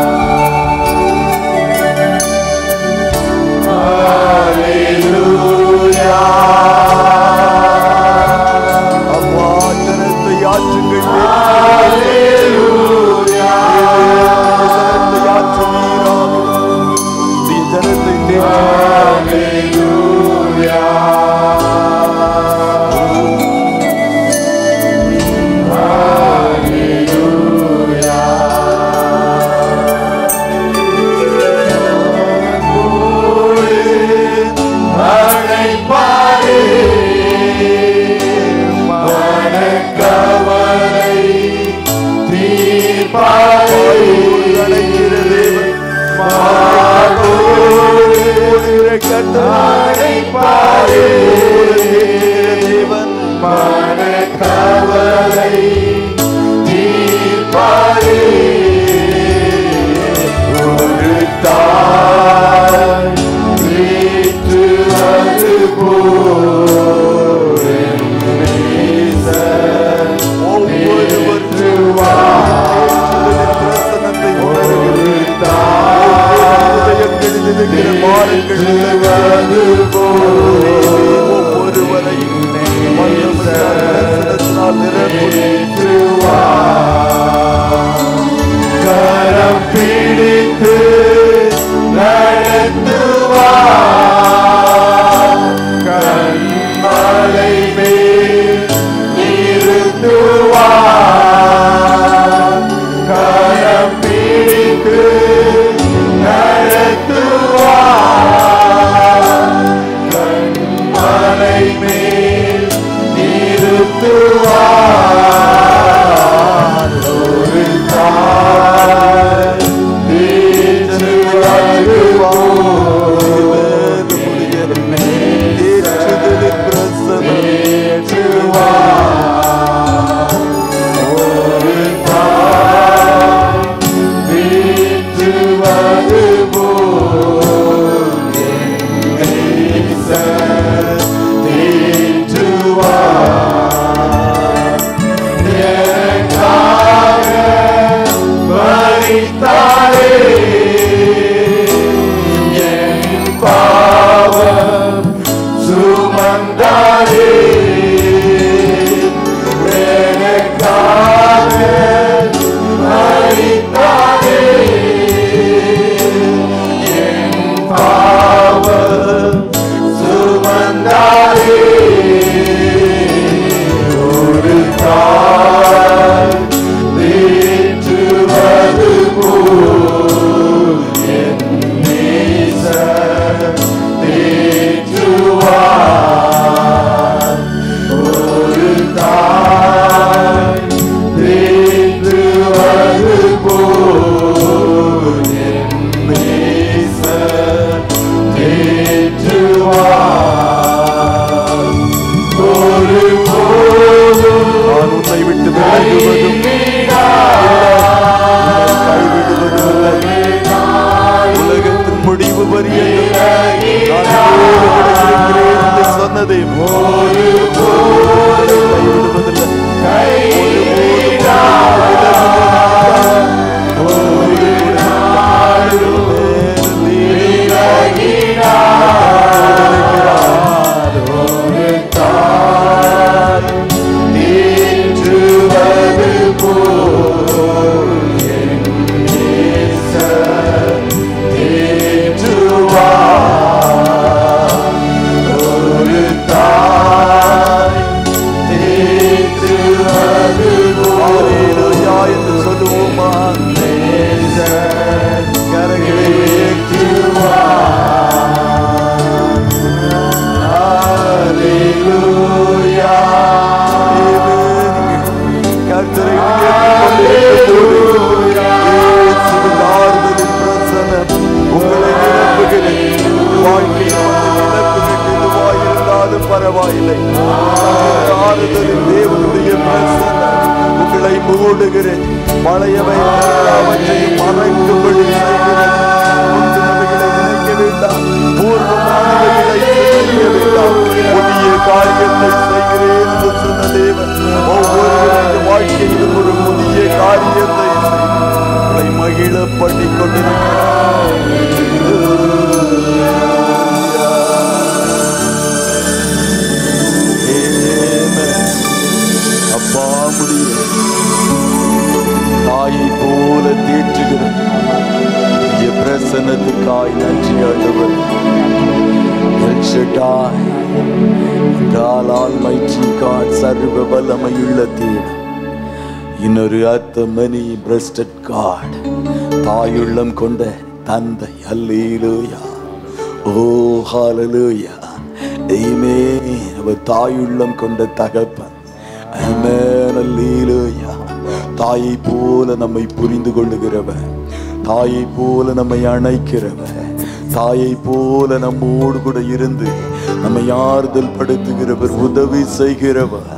அப்பா ஜனத்தை ஆற்றுங்கள் ஜனத்தை ஆற்றுவீராக நீ ஜனத்தை தேற்றுவீராக அழைக்கிற தேவன் ஓடுகிற கர்த்தரை பாரு தேவன் கவலை தீர்ப்பாரே ஒரு தாய் வீட்டுவது போல் என் நேசர் ஒவ்வொருவர் பிரசனத்தை உணர்கிற இதயங்களில் இருக்கிற மாறுங்கள் ஒவ்வொருவரையும் பிரசனத்தினால் நிரப்பி கரம் பிடித்து நடத்துவார் கண்மலை மேல் நிறுத்துவார் கரம் பிடித்து நடத்துவார் கண்மலை மேல் நிறுத்துவார் ஒரு தாய் வீற்றுவது போல் ஏற்றுதலின் பிரசனம் ஏற்றுவார் ஒரு தாய் வீற்றுவது போல் என் நேசர் தேற்றுவார் எனக்காக மரித்தாரே என் பாவம் சுமந்தாரே எனக்காக மரித்தாரே என் பாவம் சுமந்தாரே ஒரு தாய் தேற்றுவது போல் என் நேசர் தேற்றுவார் ஒரு தாய் தேற்றுவது போல் என் நேசர் தேற்றுவார் ஒரு போதும் நான் உன்னை விட்டு விலகுவதும் கைவிடுவதும் உலகத்தின் முடிவு பரியந்தம் நான் உன்னோடு கூட இருக்கிறேன் என்று சொன்னதே ஒரு போதும் கைவிடுவதில்லை ஒரு நாளும் விலகினார் ஒரு தாய் தேற்றுவது போல் என் நேசர் தேற்றுவார் ஒரு தாய் தேற்றுவது போல் ஹalleluya என்று சொல்லுவோமா நேசர் கரங்களை கர்த்தரை ஆறுதலின் பிரசனம் உங்களை நிரப்புகிறேன் வாழ்க்கையில் வந்து நிரப்புகின்ற இதுவாயிருந்தாலும் பரவாயில்லை ஆறுதலின் தேவனுடைய பிரசனம் உங்களை மூடுகிறேன் பழையவை எல்லாவற்றையும் மறைக்கும்படி செய்கிறேன் முந்தினவைகளை நினைக்க வேண்டாம் பூர்வமானவைகளை செய்ய வேண்டாம் புதிய காரியத்தை செய்கிறேன் என்று சொன்ன தேவன் ஒவ்வொரு Shaddai, God Almighty God, சர்வ வல்லமையுள்ள தேவன் இன்னொரு அர்த்தம் many breasted God தாயுள்ளம் கொண்ட தந்தை அல்லேலூயா ஓ ஹalleluya ஆமென் அவர் தாயுள்ளம் கொண்ட தகப்பன் ஆமென் அல்லேலூயா தாயை போல நம்மை புரிந்து கொள்ளுகிறவர் தாயை போல நம்மை அணைக்கிறவர் தாயை போல நம்மோடு கூட இருந்து நம்மை ஆறுதல் படுத்துகிறவர் உதவி செய்கிறவர்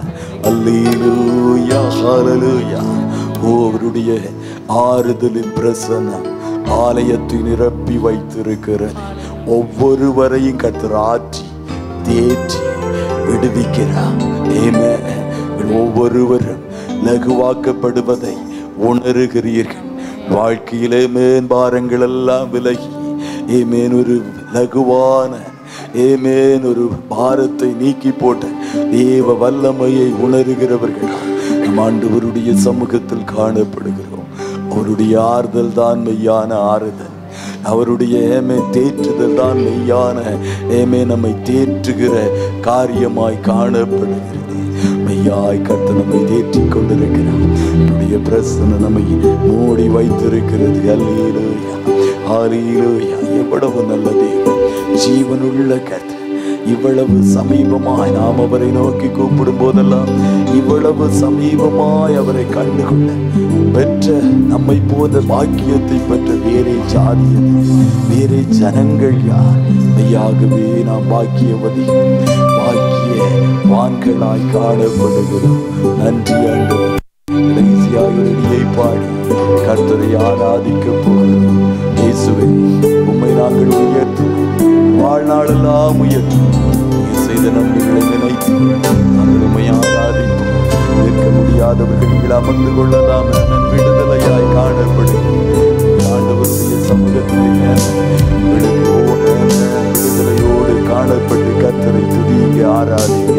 அல்லேலூயா ஹalleluya ஓ அவருடைய ஆறுதலின் பிரசன்னம் ஆலயத்தை நிரப்பி வைத்திருக்கிறது ஒவ்வொருவரையும் கத்தர் ஆற்றி தேற்றி விடுவிக்கிறார் ஏமே ஒவ்வொருவரும் லகுவாக்கப்படுவதை உணருகிறீர்கள் வாழ்க்கையிலே மேன்பாரங்கள் எல்லாம் விலகி ஏமேன் ஒரு லகுவான ஏமேன் ஒரு பாரத்தை நீக்கி போட்ட தேவ வல்லமையை உணர்கிறவர்கள் நம் ஆண்டவருடைய சமூகத்தில் காணப்படுகிறோம் அவருடைய ஆறுதல் தான் மெய்யான ஆறுதல் அவருடைய ஏமே தேற்றுதல் தான் மெய்யான ஏமே நம்மை தேற்றுகிற காரியமாய் காணப்படுகிறது மெய்யாய் கர்த்தர் நம்மை தேற்றிக் கொண்டிருக்கிறார் அவருடைய பிரசன நம்மை மூடி வைத்திருக்கிறது அல்லேலூயா ஹalleluya எவ்வளவு நல்ல தேவன் ஜீவனுள்ள கர்த்தர் இவ்வளவு சமீபமாய் நாம் அவரை நோக்கி கூப்பிடும் போதெல்லாம் இவ்வளவு சமீபமாய் அவரை கண்டுகொள்ள பெற்ற நம்மை போன்ற பாக்கியத்தை பெற்ற வேறே ஜாதியது வேறே ஜனங்கள் யார் மெய்யாகவே நாம் பாக்கியவதி பாக்கிய வான்களாய் காணப்படுகிறோம் நன்றி ஆண்டவர் கடைசியாக நடிகை பாடி கர்த்தரை ஆராதிக்க போகிறோம் இயேசுவே உம்மை நாங்கள் உயர்த்தும் வாழ்நாளெல்லாம் உயர்த்தும் நீர் செய்த நன்மைகளை நினைத்து நாங்கள் உம்மை ஆராதிப்போம் நிற்க முடியாதவர்கள் நீங்கள் அமர்ந்து கொள்ளலாம் என விடுதலையாய் காணப்படும் ஆண்டவருடைய சமூகத்திலே விடுதலையோடு விடுதலையோடு காணப்பட்டு கர்த்தரை துதிங்க ஆராதிங்க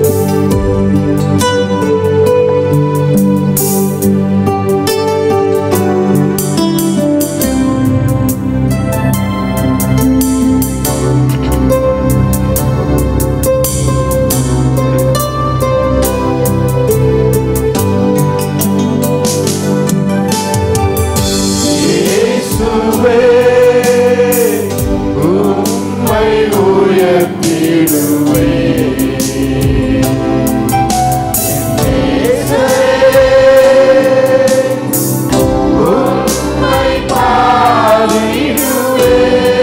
இயேசுவே உம்மை உயர்த்திடுவே உம்மை பாடிடுவே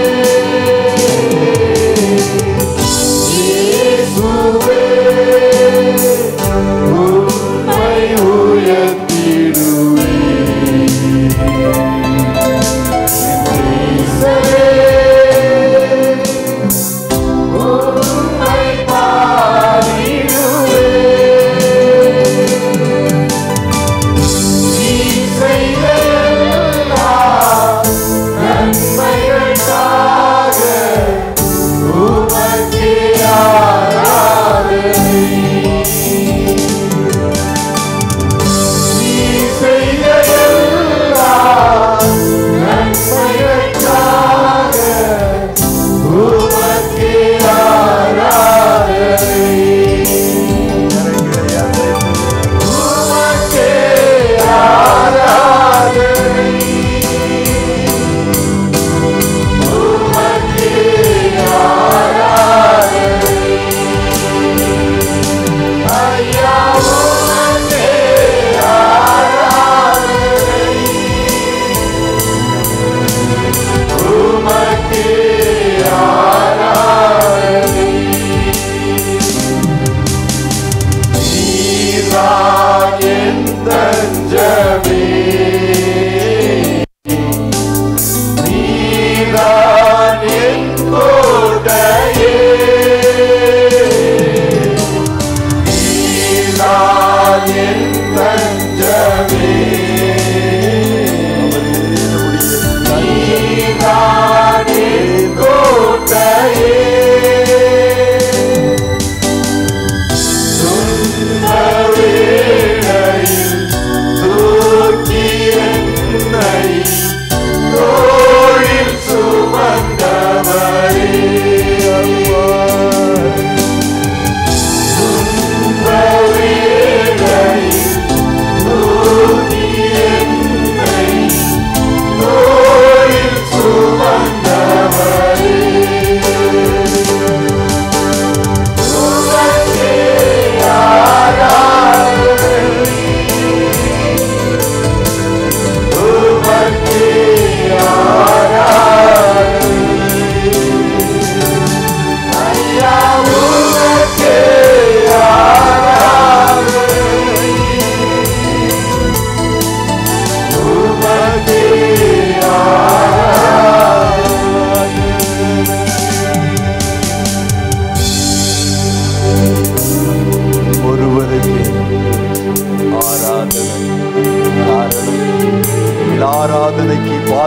இயேசுவே உம்மை உயர்த்திடுவே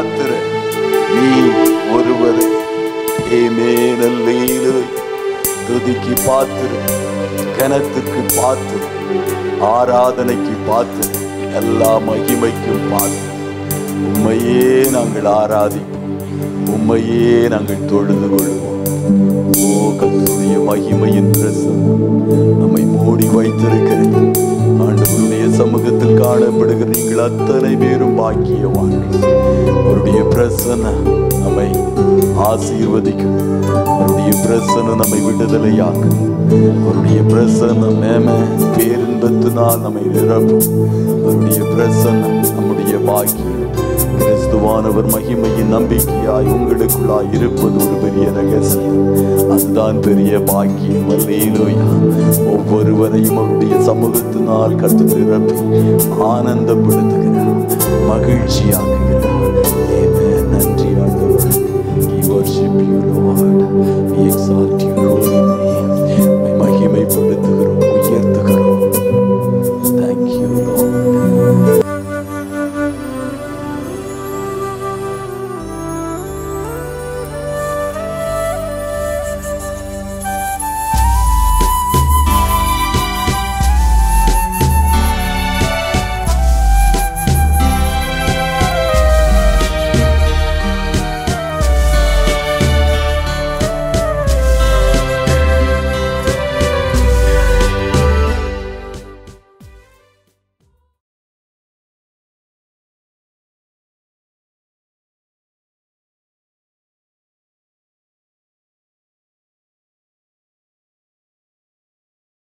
பாத்திர நீ ஒருவரே ஏமேன் அல்லேலூயா துதிக்கு பாத்திர கனத்துக்கு பாத்திர ஆராதனைக்கு பாத்திர எல்லா மகிமைக்கும் பாத்திர உம்மையே நாங்கள் ஆராதிப்போம் உம்மையே நாங்கள் தொழுது கொள்வோம் ஓ கர்த்தருடைய மகிமையின் பிரசன்னம் நம்மை மூடி வைத்திருக்கிறது ஆண்டவருடைய சமூகத்தில் காணப்படுகிற நீங்கள் அத்தனை பேரும் பாக்கியவான்கள் அவருடைய பிரசன்னம் நம்மை ஆசீர்வதிக்கும் அவருடைய பிரசன்னம் நம்மை விடுதலையாக்கும் அவருடைய பிரசன்னம் மேம பேரின்பத்தினால் நம்மை நிரப்பும் அவருடைய பிரசன்னம் நம்முடைய பாக்கியம் கிறிஸ்துவானவர் மகிமையின் நம்பிக்கையாய் உங்களுக்குள்ளாய் இருப்பது ஒரு பெரிய ரகசியம் அதுதான் பெரிய பாக்கியம் அல்லேலூயா ஒவ்வொருவரையும் அவருடைய சமூகத்தினால் கத்து நிரப்பி ஆனந்தப்படுத்துகிறார் மகிழ்ச்சியாக்குகிறார் Amen. நன்றி ஆண்டவர் We worship you, Lord. We exalt you.